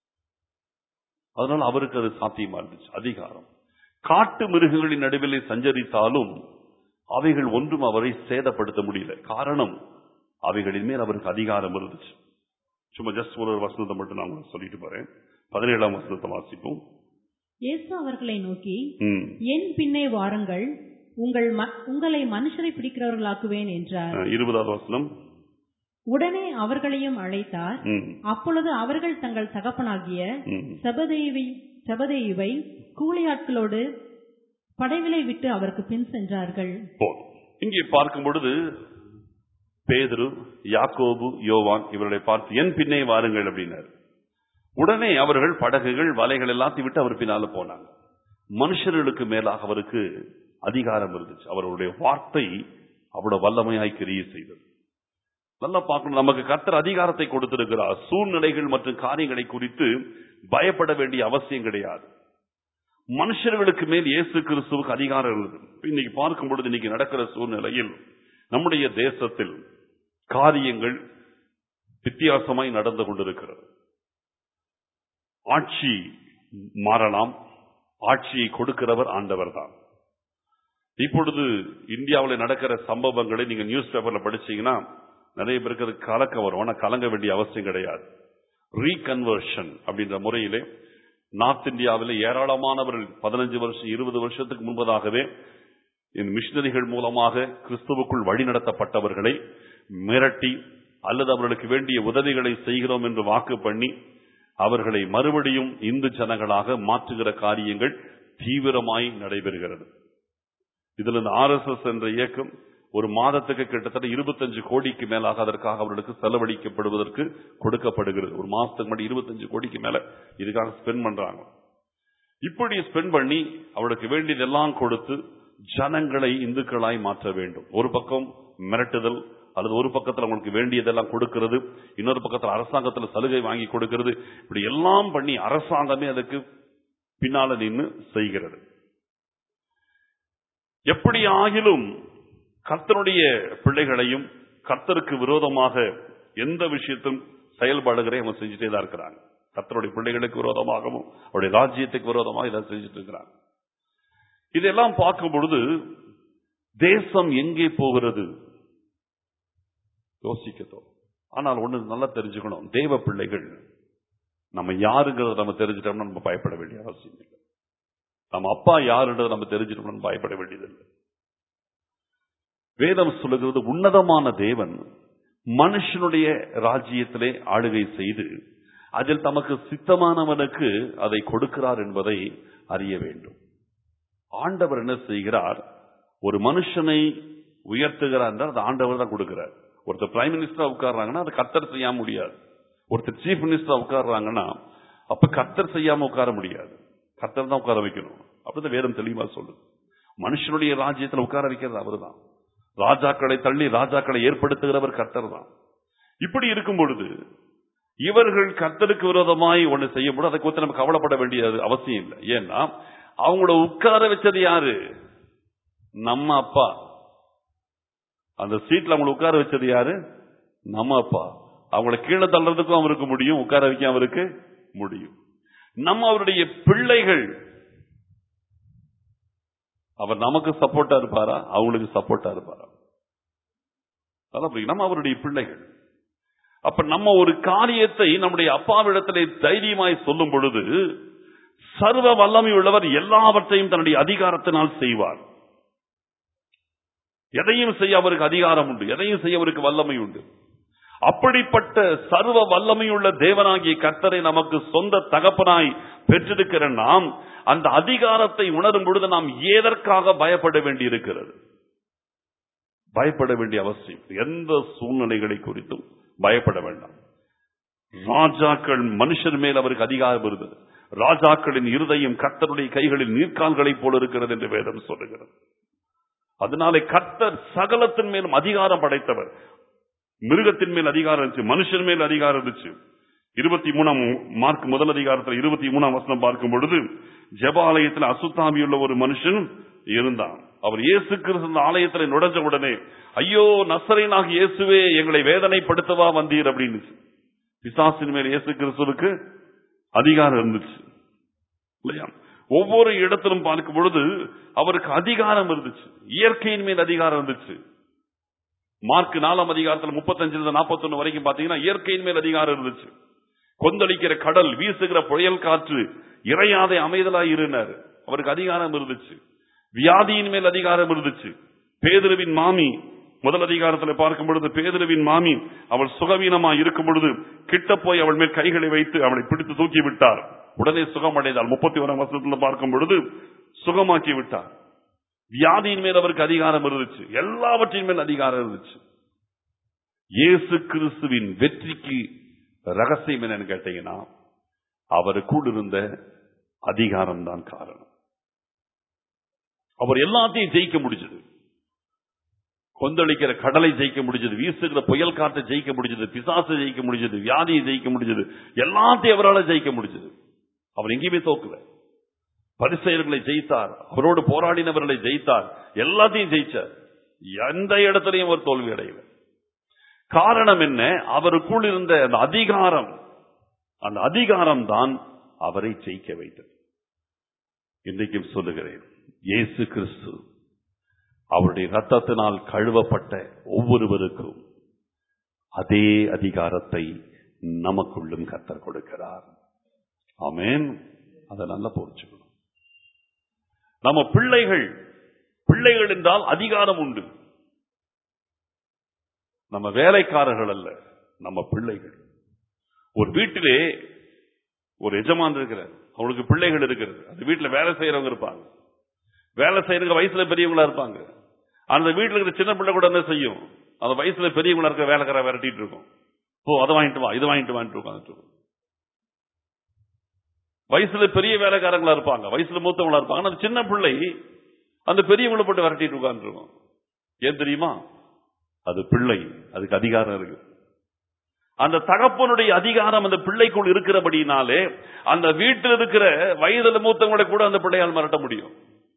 அதனால அவருக்கு அது சாத்தியமா இருந்துச்சு அதிகாரம் காட்டு மிருகங்களின் நடுவிலே சஞ்சரித்தாலும் அவைகள் ஒன்றும் அவரை சேதப்படுத்த முடியல காரணம் அவைகளின் மேல் அவருக்கு அதிகாரம் இருந்துச்சு சும்மா ஜஸ்ட் ஒரு ஒரு வசனத்தை மட்டும் நான் உங்களுக்கு சொல்லிட்டு போறேன் பதினேழாம் வசனத்தை வாசிப்போம் இயேசு அவர்களை நோக்கி ம். என் பின்னே வாருங்கள் உங்கள் ம- உங்களை மனுஷரை பிடிக்கிறவர்களாக்குவேன் என்றார் அஹ், இருபதாவது வசனம் உடனே அவர்களையும் அழைத்தார் ம். அப்பொழுது அவர்கள் தங்கள் தகப்பனாகிய ம். செபதேவி செபதேயுவை கூலியாட்களோடு படைவிலை விட்டு அவருக்கு பின் சென்றார்கள் போதும் இங்கே பார்க்கும் பொழுது பேதுரு யாக்கோபு யோவான் இவர்களை பார்த்து என் பின்னே வாருங்கள் அப்படின்னாரு உடனே அவர்கள் படகுகள் வலைகள் எல்லாத்தையும் விட்டு அவர் பின்னால போனாங்க மனுஷர்களுக்கு மேலாக அவருக்கு அதிகாரம் இருந்துச்சு அவருடைய வார்த்தை அவ்வளவு வல்லமையாய் கிரிய செய்தது நல்லா பார்க்கணும் நமக்கு கர்த்தர் அதிகாரத்தை கொடுத்திருக்கிறார் சூழ்நிலைகள் மற்றும் காரியங்களை குறித்து பயப்பட வேண்டிய அவசியம் கிடையாது மனுஷர்களுக்கு மேல் இயேசு கிறிஸ்துவுக்கு அதிகாரம் இருந்தது இன்னைக்கு பார்க்கும் பொழுது இன்னைக்கு நடக்கிற சூழ்நிலையில் நம்முடைய தேசத்தில் காரியங்கள் வித்தியாசமாய் நடந்து கொண்டிருக்கிறது ஆட்சி மாறலாம் ஆட்சியை கொடுக்கிறவர் ஆண்டவர் தான் இப்பொழுது இந்தியாவில் நடக்கிற சம்பவங்களை நீங்க நியூஸ் பேப்பர்ல படிச்சீங்கன்னா நிறைய பேருக்கு அது கலக்க வரும் ஆனா கலங்க வேண்டிய அவசியம் கிடையாது ரீகன்வர்ஷன் அப்படின்ற முறையிலே நார்த் இந்தியாவில் ஏராளமானவர்கள் பதினஞ்சு வருஷம் இருபது வருஷத்துக்கு முன்பதாகவே இந்த மிஷினரிகள் மூலமாக கிறிஸ்துவுக்குள் வழிநடத்தப்பட்டவர்களை மிரட்டி அல்லது அவர்களுக்கு வேண்டிய உதவிகளை செய்கிறோம் என்று வாக்கு பண்ணி அவர்களை மறுபடியும் இந்து ஜனங்களாக மாற்றுகிற காரியங்கள் தீவிரமாய் நடைபெறுகிறது இதுல இந்த ஆர்எஸ்எஸ் என்ற இயக்கம் ஒரு மாதத்துக்கு கிட்டத்தட்ட இருபத்தஞ்சு கோடிக்கு மேலாக அதற்காக அவர்களுக்கு செலவழிக்கப்படுவதற்கு கொடுக்கப்படுகிறது ஒரு மாசத்துக்கு மட்டும் இருபத்தஞ்சு கோடிக்கு மேல இதுக்காக ஸ்பெண்ட் பண்றாங்க இப்படி ஸ்பெண்ட் பண்ணி அவளுக்கு வேண்டியதெல்லாம் கொடுத்து ஜனங்களை இந்துக்களாய் மாற்ற வேண்டும் ஒரு பக்கம் மிரட்டுதல் அல்லது ஒரு பக்கத்துல அவங்களுக்கு வேண்டியதெல்லாம் கொடுக்கிறது இன்னொரு பக்கத்துல அரசாங்கத்துல சலுகை வாங்கி கொடுக்கிறது இப்படி எல்லாம் பண்ணி அரசாங்கமே அதுக்கு பின்னால நின்று செய்கிறது எப்படி ஆகிலும் கர்த்தருடைய பிள்ளைகளையும் கர்த்தருக்கு விரோதமாக எந்த விஷயத்தும் செயல்பாடுகளையும் அவன் செஞ்சுட்டே தான் இருக்கிறாங்க கர்த்தருடைய பிள்ளைகளுக்கு விரோதமாகவும் அவருடைய ராஜ்யத்துக்கு விரோதமாக இதை செஞ்சுட்டு இருக்கிறாங்க இதெல்லாம் பார்க்கும் பொழுது தேசம் எங்கே போகிறது யோசிக்கத்தோ ஆனால் ஒண்ணு நல்லா தெரிஞ்சுக்கணும் தேவ பிள்ளைகள் நம்ம யாருங்கிறத நம்ம தெரிஞ்சிட்டோம்னா நம்ம பயப்பட வேண்டிய அவசியம் இல்லை நம்ம அப்பா யாருன்றதை நம்ம தெரிஞ்சிட்டோம்னு பயப்பட வேண்டியதில்லை வேதம் சொல்லுகிறது உன்னதமான தேவன் மனுஷனுடைய ராஜ்யத்திலே ஆளுகை செய்து அதில் தமக்கு சித்தமானவனுக்கு அதை கொடுக்கிறார் என்பதை அறிய வேண்டும் ஆண்டவர் என்ன செய்கிறார் ஒரு மனுஷனை உயர்த்துகிறார் என்றால் அது ஆண்டவர் தான் கொடுக்கிறார் ஒருத்தர் பிரைம் மினிஸ்டரா உட்கார்றாங்கன்னா அது கர்த்தர் செய்ய முடியாது ஒருத்தர் சீஃப் மினிஸ்டரா உட்கார்றாங்கன்னா அப்ப கர்த்தர் செய்யாம உட்கார முடியாது கர்த்தர் தான் உட்கார வைக்கணும் அப்படிதான் வேதம் தெளிவா சொல்லுது மனுஷனுடைய ராஜ்யத்துல உட்கார வைக்கிறது அவர்தான் ராஜாக்களை தள்ளி ராஜாக்களை ஏற்படுத்துகிறவர் கர்த்தர் தான் இப்படி இருக்கும் பொழுது இவர்கள் கர்த்தருக்கு விரோதமாய் ஒண்ணு செய்யப்படும் அதை குறித்து நம்ம கவலைப்பட வேண்டியது அவசியம் இல்லை ஏன்னா அவங்கள உட்கார வச்சது யாரு நம்ம அப்பா அந்த சீட்ல அவங்களை உட்கார வச்சது யாரு நம்ம அப்பா அவங்கள கீழே தள்ளுறதுக்கும் அவருக்கு முடியும் உட்கார வைக்க அவருக்கு முடியும் நம்ம அவருடைய பிள்ளைகள் அவர் நமக்கு சப்போர்ட்டா இருப்பாரா அவங்களுக்கு சப்போர்ட்டா இருப்பாரா அதான் புரியும். நம்ம அவருடைய பிள்ளைகள் அப்ப நம்ம ஒரு காரியத்தை நம்முடைய அப்பாவிடத்திலே தைரியமாய் சொல்லும் பொழுது சர்வ வல்லமை உள்ளவர் எல்லாவற்றையும் தன்னுடைய அதிகாரத்தினால் செய்வார் எதையும் செய்ய அவருக்கு அதிகாரம் உண்டு எதையும் செய்ய அவருக்கு வல்லமை உண்டு அப்படிப்பட்ட சர்வ வல்லமையுள்ள தேவனாகிய கர்த்தரை நமக்கு சொந்த தகப்பனாய் பெற்றிருக்கிற நாம் அந்த அதிகாரத்தை உணரும் பொழுது நாம் எதற்காக பயப்பட வேண்டி இருக்கிறது பயப்பட வேண்டிய அவசியம் எந்த சூழ்நிலைகளை குறித்தும் பயப்பட வேண்டாம் ராஜாக்கள் மனுஷர் மேல் அவருக்கு அதிகாரம் இருந்தது ராஜாக்களின் இருதயம் கர்த்தருடைய கைகளில் நீர்க்கால்களைப் போல இருக்கிறது என்று வேதம் சொல்லுகிறது அதனாலே கர்த்தர் சகலத்தின் மேலும் அதிகாரம் படைத்தவர் மிருகத்தின் மேல் அதிகாரம் இருந்துச்சு மனுஷன் மேல் அதிகாரம் இருந்துச்சு இருபத்தி மூணாம் மார்க் முதல் அதிகாரத்தில் இருபத்தி மூணாம் வசனம் பார்க்கும் பொழுது ஜெபாலயத்தில் அசுத்தாமியுள்ள ஒரு மனுஷன் இருந்தான் அவர் இயேசு கிறிஸ்து ஆலயத்தில் நுழைஞ்ச உடனே ஐயோ நசரேனாக இயேசுவே எங்களை வேதனைப்படுத்தவா வந்தீர் அப்படின்னு பிசாசின் மேல் இயேசு கிறிஸ்துவுக்கு அதிகாரம் இருந்துச்சு இல்லையா ஒவ்வொரு இடத்திலும் பார்க்கும் பொழுது அவருக்கு அதிகாரம் இருந்துச்சு இயற்கையின் மேல் அதிகாரம் இருந்துச்சு மார்க் நாலாம் அதிகாரத்தில் முப்பத்தஞ்சுல நாற்பத்தொன்னு வரைக்கும் பாத்தீங்கன்னா இயற்கையின் மேல் அதிகாரம் இருந்துச்சு கொந்தளிக்கிற கடல் வீசுகிற புயல் காற்று இறையாதை அமைதலாய் இருந்தார் அவருக்கு அதிகாரம் இருந்துச்சு வியாதியின் மேல் அதிகாரம் இருந்துச்சு பேதுருவின் மாமி முதல் அதிகாரத்தில் பார்க்கும் பொழுது பேதுருவின் மாமி அவள் சுகவீனமா இருக்கும் பொழுது கிட்ட போய் அவள் மேல் கைகளை வைத்து அவளை பிடித்து தூக்கி விட்டார் உடனே சுகமடைந்தாள் முப்பத்தி ஓராம் வருஷத்துல பார்க்கும் பொழுது சுகமாக்கி விட்டார் வியாதியின் மேல் அவருக்கு அதிகாரம் இருந்துச்சு எல்லாவற்றின் மேல் அதிகாரம் இருந்துச்சு இயேசு கிறிஸ்துவின் வெற்றிக்கு ரகசியம் என்னன்னு கேட்டீங்கன்னா அவருக்குள் இருந்த அதிகாரம் தான் காரணம் அவர் எல்லாத்தையும் ஜெயிக்க முடிஞ்சது கொந்தளிக்கிற கடலை ஜெயிக்க முடிஞ்சது வீசுகிற புயல் காற்றை ஜெயிக்க முடிஞ்சது பிசாசை ஜெயிக்க முடிஞ்சது வியாதியை ஜெயிக்க முடிஞ்சது எல்லாத்தையும் அவரால் ஜெயிக்க முடிஞ்சது அவர் எங்கேயுமே தோக்கல பரிசெயர்களை ஜெயித்தார் அவரோடு போராடினவர்களை ஜெயித்தார் எல்லாத்தையும் ஜெயிச்சார் எந்த இடத்துலையும் அவர் தோல்வி அடையல காரணம் என்ன அவருக்குள் இருந்த அந்த அதிகாரம் அந்த அதிகாரம் தான் அவரை ஜெயிக்க வைத்தது இன்றைக்கும் சொல்லுகிறேன் இயேசு கிறிஸ்து அவருடைய ரத்தத்தினால் கழுவப்பட்ட ஒவ்வொருவருக்கும் அதே அதிகாரத்தை நமக்குள்ளும் கத்தர் கொடுக்கிறார் ஆமேன் அதை நல்லா புரிஞ்சுக்கணும் நம்ம பிள்ளைகள் பிள்ளைகள் என்றால் அதிகாரம் உண்டு நம்ம வேலைக்காரர்கள் அல்ல நம்ம பிள்ளைகள் ஒரு வீட்டிலே ஒரு எஜமான் இருக்கிறார் அவனுக்கு பிள்ளைகள் இருக்கிறது அந்த வீட்டுல வேலை செய்யறவங்க இருப்பாங்க வேலை செய்யறவங்க வயசுல பெரியவங்களா இருப்பாங்க அந்த வீட்டுல இருக்கிற சின்ன பிள்ளை கூட என்ன செய்யும் அந்த வயசுல பெரியவங்களா இருக்க வேலைக்கார விரட்டிட்டு இருக்கும் போ அதை வாங்கிட்டு வா இது வாங்கிட்டு வாங்கிட்டு உட்காந்துட்டு இருக்கும் வயசுல பெரிய வேலைக்காரங்களா இருப்பாங்க வயசுல மூத்தவங்களா இருப்பாங்க அந்த சின்ன பிள்ளை அந்த பெரியவங்களை போட்டு விரட்டிட்டு உட்காந்துருக்கும் ஏன் தெரியுமா அது பிள்ளை அதுக்கு அதிகாரம் இருக்கு அந்த தகப்பனுடைய அதிகாரம் அந்த பிள்ளைக்குள் இருக்கிறபடினாலே அந்த வீட்டில் இருக்கிற வயதுல மூத்தவங்களை கூட அந்த பிள்ளையால் மிரட்ட முடியும்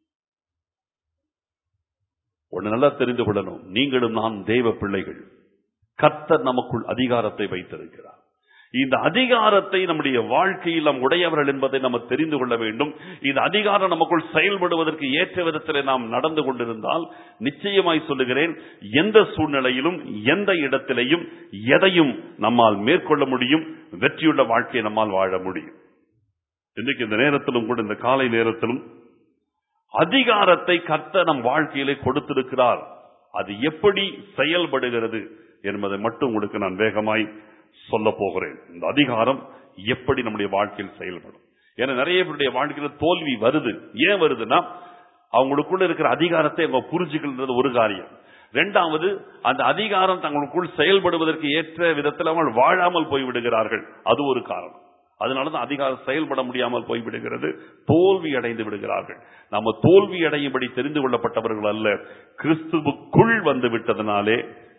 ஒண்ணு நல்லா தெரிந்து கொள்ளணும் நீங்களும் நான் தேவ பிள்ளைகள் கர்த்தர் நமக்குள் அதிகாரத்தை வைத்திருக்கிறார் இந்த அதிகாரத்தை நம்முடைய வாழ்க்கையில் நாம் உடையவர்கள் என்பதை நம்ம தெரிந்து கொள்ள வேண்டும் இந்த அதிகாரம் நமக்குள் செயல்படுவதற்கு ஏற்ற விதத்தில் நாம் நடந்து கொண்டிருந்தால் நிச்சயமாய் சொல்லுகிறேன் எந்த சூழ்நிலையிலும் எந்த இடத்திலையும் எதையும் நம்மால் மேற்கொள்ள முடியும் வெற்றியுள்ள வாழ்க்கையை நம்மால் வாழ முடியும் இன்னைக்கு இந்த நேரத்திலும் கூட இந்த காலை நேரத்திலும் அதிகாரத்தை கத்த நம் வாழ்க்கையிலே கொடுத்திருக்கிறார் அது எப்படி செயல்படுகிறது என்பதை மட்டும் உங்களுக்கு நான் வேகமாய் சொல்ல போகிறேன் இந்த அதிகாரம் எப்படி நம்முடைய வாழ்க்கையில் செயல்படும் ஏன்னா நிறைய பேருடைய வாழ்க்கையில தோல்வி வருது ஏன் வருதுன்னா அவங்களுக்குள்ள இருக்கிற அதிகாரத்தை அவங்க புரிஞ்சுக்கிறது ஒரு காரியம் ரெண்டாவது அந்த அதிகாரம் தங்களுக்குள் செயல்படுவதற்கு ஏற்ற விதத்தில் அவங்க வாழாமல் போய்விடுகிறார்கள் அது ஒரு காரணம் அதனாலதான் அதிகாரம் செயல்பட முடியாமல் போய்விடுகிறது தோல்வி அடைந்து விடுகிறார்கள் நம்ம தோல்வி அடையும்படி தெரிந்து கொள்ளப்பட்டவர்கள் அல்ல கிறிஸ்துவுக்குள் வந்து விட்டதனாலே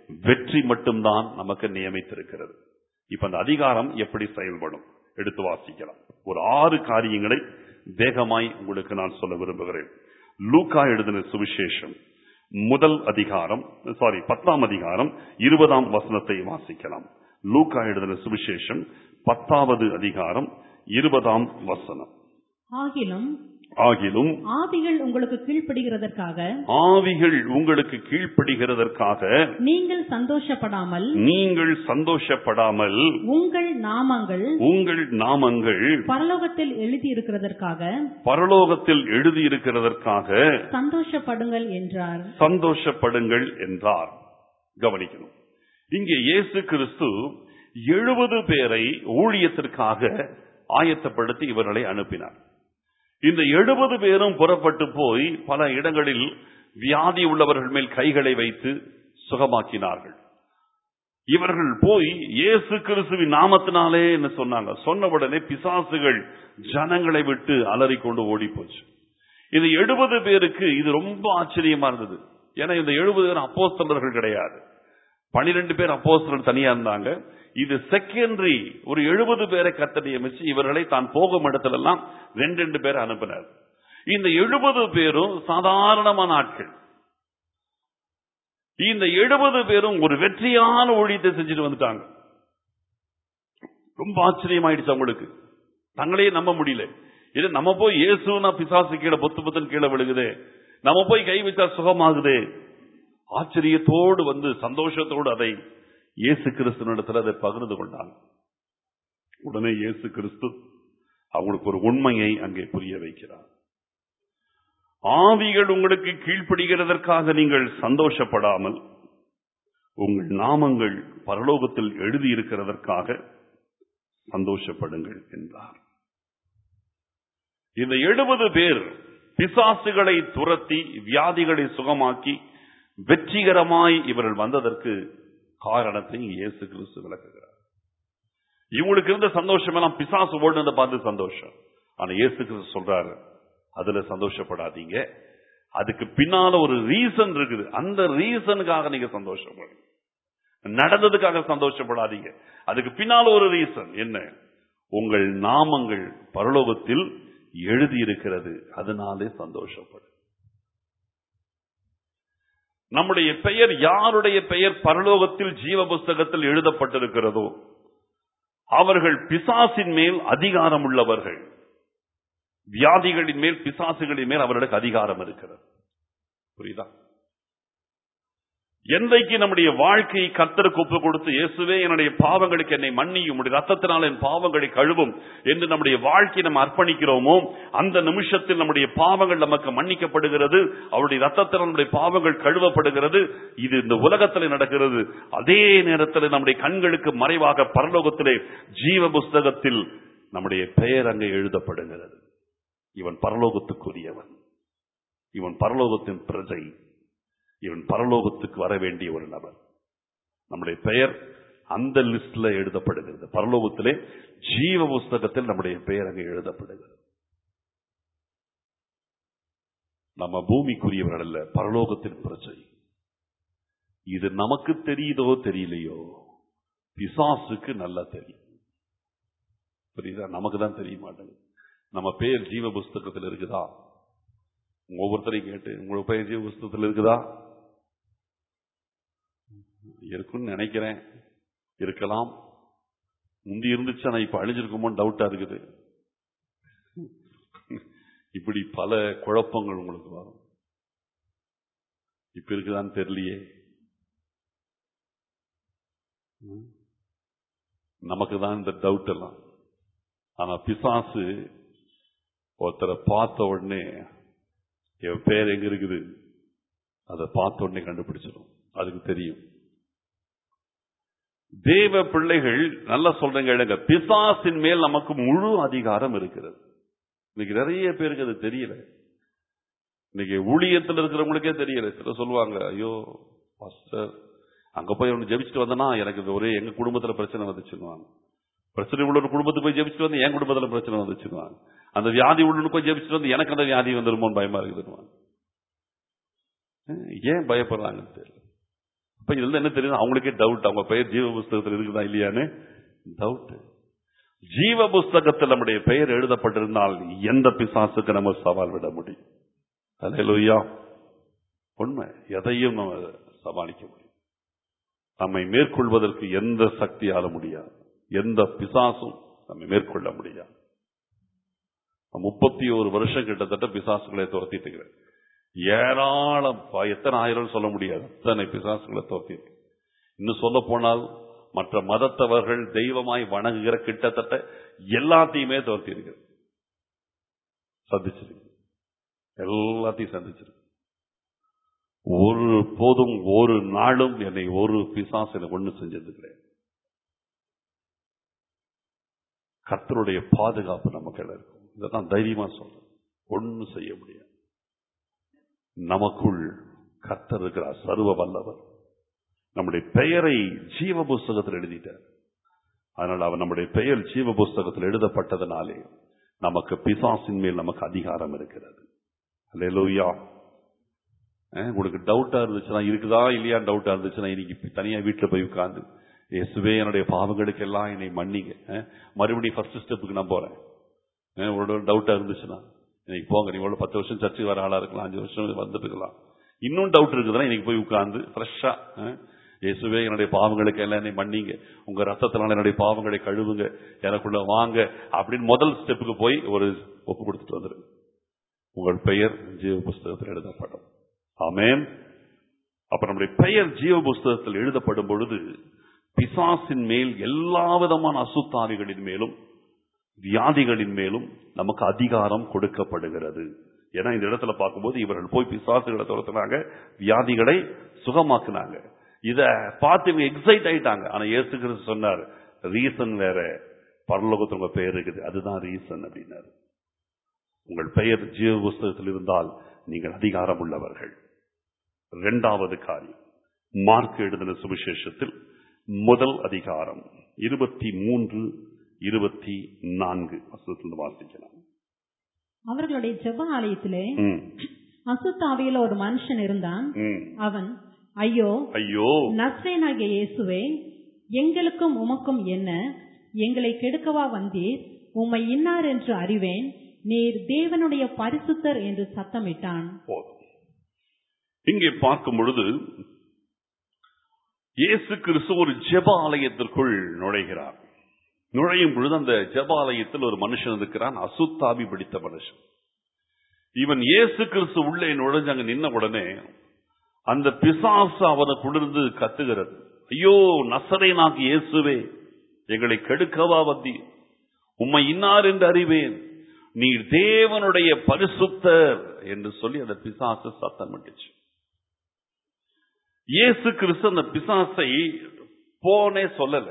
வெற்றி மட்டும்தான் நமக்கு நியமித்திருக்கிறது இப்ப அந்த அதிகாரம் எப்படி செயல்படும் எடுத்து வாசிக்கலாம் ஒரு ஆறு காரியங்களை வேகமாய் உங்களுக்கு நான் சொல்ல விரும்புகிறேன் லூக்கா எழுதின சுவிசேஷம் முதல் அதிகாரம் சாரி பத்தாம் அதிகாரம் இருபதாம் வசனத்தை வாசிக்கலாம் லூக்கா எழுதின சுவிசேஷம் பத்தாவது அதிகாரம் இருபதாம் வசனம் ஆகிலும் ஆகிலும் ஆவிகள் உங்களுக்கு கீழ்ப்படுகிறதற்காக ஆவிகள் உங்களுக்கு கீழ்ப்படுகிறதற்காக நீங்கள் சந்தோஷப்படாமல் நீங்கள் சந்தோஷப்படாமல் உங்கள் நாமங்கள் உங்கள் நாமங்கள் பரலோகத்தில் எழுதியிருக்கிறதற்காக பரலோகத்தில் எழுதியிருக்கிறதற்காக சந்தோஷப்படுங்கள் என்றார் சந்தோஷப்படுங்கள் என்றார் கவனிக்கணும் இங்கே இயேசு கிறிஸ்து எழுபது பேரை ஊழியத்திற்காக ஆயத்தப்படுத்தி இவர்களை அனுப்பினார் இந்த எழுபது பேரும் புறப்பட்டு போய் பல இடங்களில் வியாதி உள்ளவர்கள் மேல் கைகளை வைத்து சுகமாக்கினார்கள் இவர்கள் போய் இயேசு கிறிஸ்துவின் நாமத்தினாலே என்ன சொன்னாங்க சொன்ன உடனே பிசாசுகள் ஜனங்களை விட்டு அலறிக்கொண்டு ஓடி போச்சு இது எழுபது பேருக்கு இது ரொம்ப ஆச்சரியமா இருந்தது ஏன்னா இந்த எழுபது பேர் அப்போஸ்தலர்கள் கிடையாது பனிரெண்டு பேர் அப்போஸ்தலர் தனியா இருந்தாங்க இது செகண்டரி ஒரு எழுபது பேரை கத்த நியமிச்சு இவர்களை தான் போகும் இடத்துல எல்லாம் ரெண்டு ரெண்டு பேரை அனுப்பினார் இந்த எழுபது பேரும் சாதாரணமான ஆட்கள் இந்த எழுபது பேரும் ஒரு வெற்றியான ஊழியத்தை செஞ்சுட்டு வந்துட்டாங்க ரொம்ப ஆச்சரியமாயிடுச்சு அவங்களுக்கு தங்களையே நம்ப முடியல இது நம்ம போய் இயேசுனா பிசாசு கீழே பொத்து பொத்துன்னு கீழே விழுகுதே நம்ம போய் கை வச்சா சுகமாகுதே ஆச்சரியத்தோடு வந்து சந்தோஷத்தோடு அதை இயேசு கிறிஸ்துவனிடத்தில் அதை பகிர்ந்து கொண்டாங்க உடனே இயேசு கிறிஸ்து அவங்களுக்கு ஒரு உண்மையை அங்கே புரிய வைக்கிறார் ஆவிகள் உங்களுக்கு கீழ்ப்படுகிறதற்காக நீங்கள் சந்தோஷப்படாமல் உங்கள் நாமங்கள் பரலோகத்தில் எழுதியிருக்கிறதற்காக சந்தோஷப்படுங்கள் என்றார் இந்த எழுபது பேர் பிசாசுகளை துரத்தி வியாதிகளை சுகமாக்கி வெற்றிகரமாய் இவர்கள் வந்ததற்கு காரணத்தை இயேசு கிறிஸ்து விளக்குகிறார் இவங்களுக்கு இருந்த சந்தோஷம் எல்லாம் பிசாசு ஓடுனதை பார்த்து சந்தோஷம் ஆனா இயேசு கிறிஸ்து சொல்றாரு அதுல சந்தோஷப்படாதீங்க அதுக்கு பின்னால ஒரு ரீசன் இருக்குது அந்த ரீசனுக்காக நீங்க சந்தோஷப்படுங்க நடந்ததுக்காக சந்தோஷப்படாதீங்க அதுக்கு பின்னால ஒரு ரீசன் என்ன உங்கள் நாமங்கள் பரலோகத்தில் எழுதியிருக்கிறது அதனாலே சந்தோஷப்படு நம்முடைய பெயர் யாருடைய பெயர் பரலோகத்தில் ஜீவ புஸ்தகத்தில் எழுதப்பட்டிருக்கிறதோ அவர்கள் பிசாசின் மேல் அதிகாரம் உள்ளவர்கள் வியாதிகளின் மேல் பிசாசுகளின் மேல் அவர்களுக்கு அதிகாரம் இருக்கிறது புரியுதா என்றைக்கு நம்முடைய வாழ்க்கையை கத்தருக்கு ஒப்பு கொடுத்து இயேசுவே என்னுடைய பாவங்களுக்கு என்னை மன்னியும் உம்முடைய ரத்தத்தினால் என் பாவங்களை கழுவும் என்று நம்முடைய வாழ்க்கையை நம்ம அர்ப்பணிக்கிறோமோ அந்த நிமிஷத்தில் நம்முடைய பாவங்கள் நமக்கு மன்னிக்கப்படுகிறது அவருடைய ரத்தத்தில் நம்முடைய பாவங்கள் கழுவப்படுகிறது இது இந்த உலகத்தில் நடக்கிறது அதே நேரத்தில் நம்முடைய கண்களுக்கு மறைவாக பரலோகத்திலே ஜீவ புஸ்தகத்தில் நம்முடைய பெயர் அங்கே எழுதப்படுகிறது இவன் பரலோகத்துக்குரியவன் இவன் பரலோகத்தின் பிரஜை இவன் பரலோகத்துக்கு வர வேண்டிய ஒரு நபர் நம்முடைய பெயர் அந்த லிஸ்ட்ல எழுதப்படுகிறது பரலோகத்திலே ஜீவ புஸ்தகத்தில் நம்முடைய பெயர் அங்கே எழுதப்படுகிறது நம்ம பூமிக்குரியவர்கள் அல்ல பரலோகத்தின் பிரஜை இது நமக்கு தெரியுதோ தெரியலையோ பிசாசுக்கு நல்லா தெரியும் புரியுதா நமக்கு தான் தெரிய மாட்டேங்குது நம்ம பேர் ஜீவ புஸ்தகத்தில் இருக்குதா ஒவ்வொருத்தரையும் கேட்டு உங்களோட பெயர் ஜீவ புஸ்தகத்தில் இருக்குதா இருக்குன்னு நினைக்கிறேன் இருக்கலாம் முந்தி இருந்துச்சு ஆனா இப்ப அழிஞ்சிருக்குமோன்னு டவுட்டா இருக்குது இப்படி பல குழப்பங்கள் உங்களுக்கு வரும் இப்ப இருக்குதான்னு தெரியலையே நமக்கு தான் இந்த டவுட் எல்லாம் ஆனா பிசாசு ஒருத்தரை பார்த்த உடனே என் பேர் எங்க இருக்குது அதை பார்த்த உடனே கண்டுபிடிச்சிடும் அதுக்கு தெரியும் தேவ பிள்ளைகள் நல்லா சொல்றேங்க எழுங்க பிசாசின் மேல் நமக்கு முழு அதிகாரம் இருக்கிறது இன்னைக்கு நிறைய பேருக்கு அது தெரியல இன்னைக்கு ஊழியத்தில் இருக்கிறவங்களுக்கே தெரியல சில சொல்லுவாங்க ஐயோ பாஸ்டர் அங்க போய் ஒன்று ஜெபிச்சுட்டு வந்தனா எனக்கு இது ஒரே எங்க குடும்பத்துல பிரச்சனை வந்துச்சுன்னுவாங்க பிரச்சனை உள்ள ஒரு குடும்பத்துக்கு போய் ஜெபிச்சுட்டு வந்து என் குடும்பத்துல பிரச்சனை வந்துச்சுன்னுவாங்க அந்த வியாதி உள்ளவனுக்கு போய் ஜெபிச்சுட்டு வந்து எனக்கு அந்த வியாதி வந்துருமோன்னு பயமா இருக்குதுன்னுவாங்க ஏன் பயப்படுறாங்கன்னு தெரியல அப்ப இதுல இருந்து என்ன தெரியுது அவங்களுக்கே டவுட் அவங்க பெயர் ஜீவ புஸ்தகத்தில் இருக்குதா இல்லையான்னு டவுட் ஜீவ புஸ்தகத்தில் நம்முடைய பெயர் எழுதப்பட்டிருந்தால் எந்த பிசாசுக்கு நம்ம சவால் விட முடியும் அல்லேலூயா உண்மை எதையும் நம்ம சமாளிக்க முடியும் நம்மை மேற்கொள்வதற்கு எந்த சக்தியால முடியாது எந்த பிசாசும் நம்மை மேற்கொள்ள முடியாது முப்பத்தி ஒரு வருஷம் கிட்டத்தட்ட பிசாசுகளை துரத்திட்டு இருக்கிறேன் ஏராளம் ப- எத்தனை ஆயிரம் சொல்ல முடியாது அத்தனை பிசாசுகளை துரத்திட்டு இன்னும் சொல்ல போனால் மற்ற மதத்தவர்கள் தெய்வமாய் வணங்குகிற கிட்டத்தட்ட எல்லாத்தையுமே துரத்தி இருக்கிறது சந்திச்சிருக்கு எல்லாத்தையும் சந்திச்சிருக்கு ஒரு போதும் ஒரு நாளும் என்னை ஒரு பிசாசு எனக்கு ஒண்ணு செஞ்சது கிடையாது கர்த்தருடைய பாதுகாப்பு நமக்கு இருக்கும் இதான் தைரியமா சொல்றேன் ஒண்ணும் செய்ய முடியாது நமக்குள் கர்த்தர் இருக்கிறார் சர்வ வல்லவர் நம்முடைய பெயரை ஜீவ புஸ்தகத்தில் எழுதிட்டார் அதனால் அவர் நம்முடைய பெயர் ஜீவ புஸ்தகத்தில் எழுதப்பட்டதனாலே நமக்கு பிசாசின் மேல் நமக்கு அதிகாரம் இருக்கிறது அல்லேலூயா அஹ், உங்களுக்கு டவுட்டா இருந்துச்சுன்னா இருக்குதா இல்லையா டவுட்டா இருந்துச்சுன்னா இன்னைக்கு தனியா வீட்டுல போய் உட்கார்ந்து இயேசுவே என்னுடைய பாவங்களுக்கு எல்லாம் என்னை மன்னிங்க அஹ், மறுபடியும் ஃபர்ஸ்ட் ஸ்டெப்புக்கு நான் போறேன் அஹ், ஒரு டவுட்டா இருந்துச்சுன்னா இன்னைக்கு போங்க நீ எவ்வளவு பத்து வருஷம் சர்ச்சுக்கு வர ஆளா இருக்கலாம் அஞ்சு வருஷம் வந்துட்டு இருக்கலாம் இன்னும் டவுட் இருக்குதுன்னா இன்னைக்கு போய் உட்கார்ந்து ஃப்ரெஷ்ஷா இயேசுவே என்னுடைய பாவங்களுக்கு எல்லாம் என்னை மன்னிங்க உங்க ரத்தத்தினால என்னுடைய பாவங்களை கழுவுங்க எனக்குள்ள வாங்க அப்படின்னு முதல் ஸ்டெப்புக்கு போய் ஒரு ஒப்பு கொடுத்துட்டு வந்துருங்க உங்கள் பெயர் ஜீவ புஸ்தகத்தில் எழுதப்படும் ஆமென் அப்ப நம்முடைய பெயர் ஜீவ புஸ்தகத்தில் எழுதப்படும் பொழுது பிசாசின் மேல் எல்லா விதமான அசுத்தாவிகளின் மேலும் வியாதிகளின் மேலும் நமக்கு அதிகாரம் கொடுக்கப்படுகிறது ஏன்னா இந்த இடத்துல பார்க்கும்போது இவர்கள் போய் பிசாசுகளை துரத்துனாங்க வியாதிகளை சுகமாக்குனாங்க இத பார்த்து இவங்க எக்ஸைட் ஆயிட்டாங்க ஆனா இயேசு கிறிஸ்து சொன்னார் ரீசன் வேற பரலோகத்துல உங்க பெயர் இருக்குது அதுதான் ரீசன் அப்படின்னாரு உங்கள் பெயர் ஜீவ புஸ்தகத்தில் இருந்தால் நீங்கள் அதிகாரம் உள்ளவர்கள் இரண்டாவது காரியம் மார்க் எழுதின சுவிசேஷத்தில் முதல் அதிகாரம் இருபத்தி மூன்று இருபத்தி நான்கு வசனத்தில் வாசிக்கலாம் அவர்களுடைய ஜெப ஆலயத்திலே ம், அசுத்தாவியில ஒரு மனுஷன் இருந்தான் ம். அவன் ஐயோ ஐயோ நஸ்ரேனாகிய இயேசுவே எங்களுக்கும் உமக்கும் என்ன எங்களை கெடுக்கவா வந்தீர் உம்மை இன்னார் என்று அறிவேன் நீர் தேவனுடைய பரிசுத்தர் என்று சத்தமிட்டான் போதும் இங்கே பார்க்கும் பொழுது இயேசு கிறிஸ்து ஒரு ஜெப ஆலயத்திற்குள் நுழைகிறார் நுழையும் பொழுது அந்த ஜெப ஆலயத்தில் ஒரு மனுஷன் இருக்கிறான் அசுத்தாவி பிடித்த மனுஷன் இவன் இயேசு கிறிஸ்து உள்ளே நுழைஞ்சு அங்க நின்ன உடனே அந்த பிசாசு அவனை குளிர்ந்து கத்துகிறது ஐயோ நசரேனாக்கு இயேசுவே எங்களை கெடுக்கவா வந்தி உம்மை இன்னார் என்று அறிவேன் நீர் தேவனுடைய பரிசுத்தர் என்று சொல்லி அந்த பிசாசு சத்தம் விட்டுச்சு இயேசு கிறிஸ்து அந்த பிசாசை போனே சொல்லல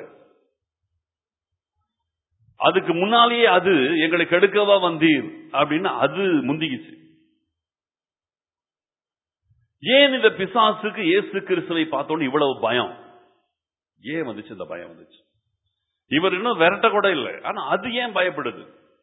அதுக்கு முன்னாலேயே அது எங்களை கெடுக்கவா வந்தீர் அப்படின்னு அது முந்திக்கிச்சு ஏன் இந்த பிசாசுக்கு இயேசு கிறிஸ்துவை பார்த்தோன்னு இவ்வளவு பயம் ஏன் வந்துச்சு இந்த பயம் வந்துச்சு இவர் இன்னும் விரட்ட கூட இல்லை ஆனா அது ஏன் பயப்படுது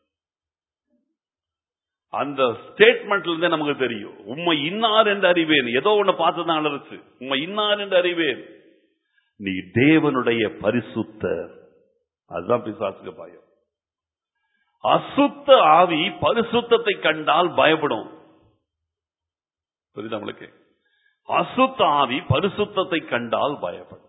அந்த ஸ்டேட்மெண்ட்ல இருந்தே நமக்கு தெரியும் உண்மை இன்னார் என்று அறிவேன் ஏதோ ஒண்ணு பார்த்துதான் அலறுச்சு உண்மை இன்னார் என்று அறிவேன் நீ தேவனுடைய பரிசுத்தர் அதுதான் பிசாசுக்கு பயம் அசுத்த ஆவி பரிசுத்தத்தை கண்டால் பயப்படும் புரியுதா உங்களுக்கு அசுத்த ஆவி பரிசுத்தத்தை கண்டால் பயப்படும்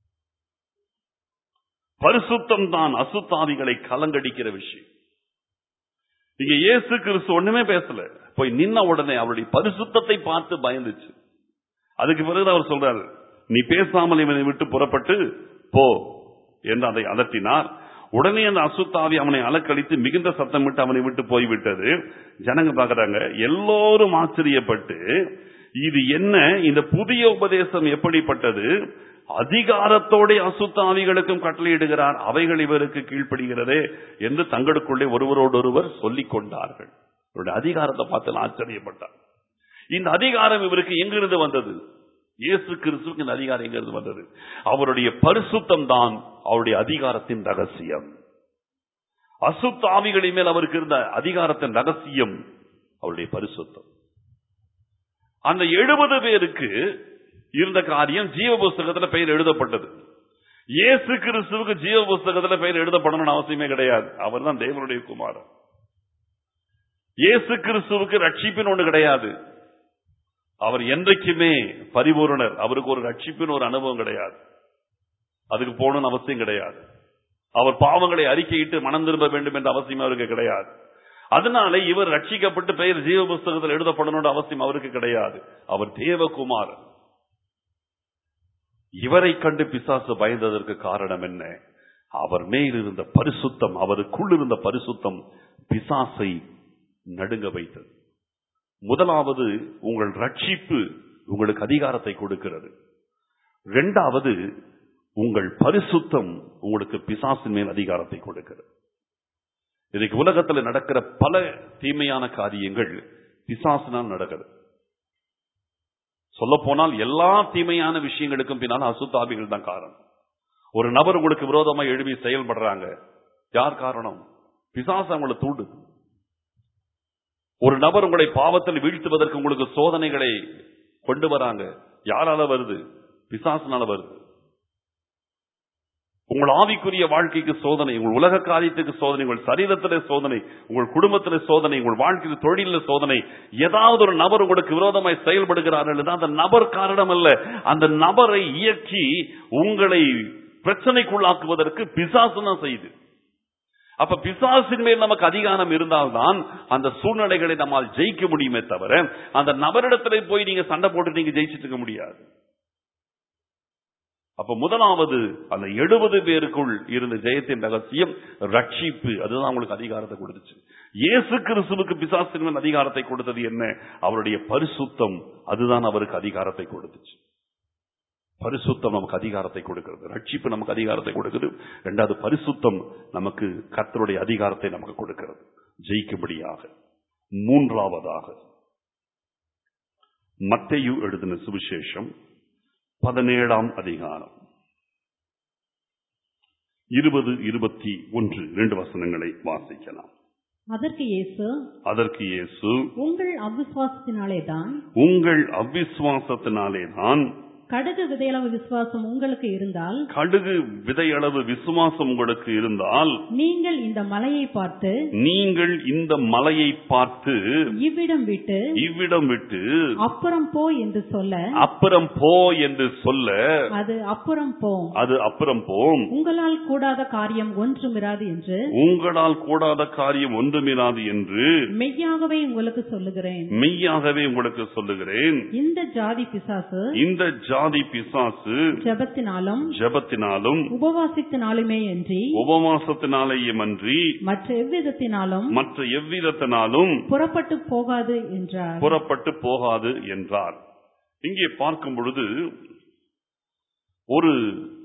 பரிசுத்தம் தான் அசுத்தாவிகளை கலங்கடிக்கிற விஷயம் இங்க இயேசு கிறிஸ்து ஒண்ணுமே பேசல போய் நின்ன உடனே அவருடைய பரிசுத்தத்தை பார்த்து பயந்துச்சு அதுக்கு பிறகு அவர் சொல்றாரு நீ பேசாமல் இவனை விட்டு புறப்பட்டு போ என்று அதை அதட்டினார் உடனே அந்த அசுத்தாவி அவனை அலக்கழித்து மிகுந்த சத்தமிட்டு அவனை விட்டு போய்விட்டது ஜனங்க பாக்குறாங்க எல்லோரும் ஆச்சரியப்பட்டு இது என்ன இந்த புதிய உபதேசம் எப்படிப்பட்டது அதிகாரத்தோட அசுத்தாவிகளுக்கும் கட்டளையிடுகிறார் அவைகள் இவருக்கு கீழ்ப்படுகிறதே என்று தங்களுக்குள்ளே ஒருவரோடொருவர் சொல்லிக் கொண்டார்கள் இவருடைய அதிகாரத்தை பார்த்து ஆச்சரியப்பட்டார் இந்த அதிகாரம் இவருக்கு எங்கிருந்து வந்தது இயேசு கிறிஸ்துவுக்கு இந்த அதிகாரம் எங்கிருந்து வந்தது அவருடைய பரிசுத்தம் தான் அவருடைய அதிகாரத்தின் ரகசியம் அசுத்தாவிகளின் மேல் அவருக்கு இருந்த அதிகாரத்தின் ரகசியம் அவருடைய பரிசுத்தம் அந்த எழுபது பேருக்கு இருந்த காரியம் ஜீவ புஸ்தகத்துல பெயர் எழுதப்பட்டது இயேசு கிறிஸ்துவுக்கு ஜீவ புஸ்தகத்துல பெயர் எழுதப்படணும்னு அவசியமே கிடையாது அவர் தான் தேவனுடைய குமாரன் இயேசு கிறிஸ்துவுக்கு ரட்சிப்பின் ஒண்ணு கிடையாது அவர் என்றைக்குமே பரிபூரணர் அவருக்கு ஒரு ரட்சிப்பின் ஒரு அனுபவம் கிடையாது அதுக்கு போகணும்னு அவசியம் கிடையாது அவர் பாவங்களை அறிக்கையிட்டு மனம் திரும்ப வேண்டும் என்ற அவசியம் அவருக்கு கிடையாது அதனால இவர் ரட்சிக்கப்பட்டு பெயர் ஜீவ புஸ்தகத்தில் எழுதப்படணும் அவசியம் அவருக்கு கிடையாது அவர் தேவகுமாரன் இவரை கண்டு பிசாசு பயந்ததற்கு காரணம் என்ன அவர் மேல் இருந்த பரிசுத்தம் அவருக்குள் இருந்த பரிசுத்தம் பிசாசை நடுங்க வைத்தது முதலாவது உங்கள் ரட்சிப்பு உங்களுக்கு அதிகாரத்தை கொடுக்கிறது இரண்டாவது உங்கள் பரிசுத்தம் உங்களுக்கு பிசாசின் மேல் அதிகாரத்தை கொடுக்கிறது இன்னைக்கு உலகத்தில் நடக்கிற பல தீமையான காரியங்கள் பிசாசினால் நடக்குது சொல்ல போனால் எல்லா தீமையான விஷயங்களுக்கும் பின்னால் அசுத்தாபிகள் தான் காரணம் ஒரு நபர் உங்களுக்கு விரோதமா எழுப்பி செயல்படுறாங்க யார் காரணம் பிசாசு அவங்களை தூண்டுது ஒரு நபர் உங்களை பாவத்தில் வீழ்த்துவதற்கு உங்களுக்கு சோதனைகளை கொண்டு வராங்க யாரால வருது பிசாசுனால வருது உங்கள் ஆவிக்குரிய வாழ்க்கைக்கு சோதனை உங்கள் உலக காரியத்துக்கு சோதனை உங்கள் சரீரத்திலே சோதனை உங்கள் குடும்பத்திலே சோதனை உங்கள் வாழ்க்கையில் தொழில சோதனை ஏதாவது ஒரு நபர் உங்களுக்கு விரோதமாய் செயல்படுகிறார்கள் என்றால் அந்த நபர் காரணம் அல்ல அந்த நபரை இயக்கி உங்களை பிரச்சனைக்குள்ளாக்குவதற்கு பிசாசு தான் செய்யுது அப்ப பிசாசின் மேல் நமக்கு அதிகாரம் இருந்தால்தான் அந்த சூழ்நிலைகளை நம்மால் ஜெயிக்க முடியுமே தவிர அந்த நபரிடத்துல போய் நீங்க சண்டை போட்டு நீங்க ஜெயிச்சிட்டு இருக்க முடியாது அப்ப முதலாவது அந்த எழுபது பேருக்குள் இருந்த ஜெயத்தின் ரகசியம் ரட்சிப்பு அதுதான் அவங்களுக்கு அதிகாரத்தை கொடுத்துச்சு இயேசு கிறிஸ்துவுக்கு பிசாசின் மேல் அதிகாரத்தை கொடுத்தது என்ன அவருடைய பரிசுத்தம் அதுதான் அவருக்கு அதிகாரத்தை கொடுத்துச்சு பரிசுத்தம் நமக்கு அதிகாரத்தை கொடுக்கிறது ரட்சிப்பு நமக்கு அதிகாரத்தை கொடுக்குது இரண்டாவது பரிசுத்தம் நமக்கு கர்த்தருடைய அதிகாரத்தை நமக்கு கொடுக்கிறது ஜெயிக்கும்படியாக மூன்றாவதாக மத்தையு எழுதின சுவிசேஷம் பதினேழாம் அதிகாரம் இருபது இருபத்தி ஒன்று இரண்டு வசனங்களை வாசிக்கலாம் அதற்கு இயேசு அதற்கு இயேசு உங்கள் அவிசுவாசத்தினாலே தான் உங்கள் அவிசுவாசத்தினாலே தான் கடுகு விதையளவு விசுவாசம் உங்களுக்கு இருந்தால் கடுகு விதையளவு விசுவாசம் உங்களுக்கு இருந்தால் நீங்கள் இந்த மலையை பார்த்து நீங்கள் இந்த மலையை பார்த்து இவ்விடம் விட்டு இவ்விடம் விட்டு அப்புறம் போ என்று சொல்ல அப்புறம் போ என்று சொல்ல அது அப்புறம் போம் அது அப்புறம் போம் உங்களால் கூடாத காரியம் ஒன்றுமிராது என்று உங்களால் கூடாத காரியம் ஒன்றுமிராது என்று மெய்யாகவே உங்களுக்கு சொல்லுகிறேன் மெய்யாகவே உங்களுக்கு சொல்லுகிறேன் இந்த ஜாதி பிசாசு இந்த ஜாதி பிசாசு ஜெபத்தினாலும் ஜெபத்தினாலும் உபவாசித்தினாலுமே அன்றி உபவாசத்தினாலேயும் அன்றி மற்ற எவ்விதத்தினாலும் மற்ற எவ்விதத்தினாலும் புறப்பட்டு போகாது என்றார் புறப்பட்டு போகாது என்றார் இங்கே பார்க்கும் பொழுது ஒரு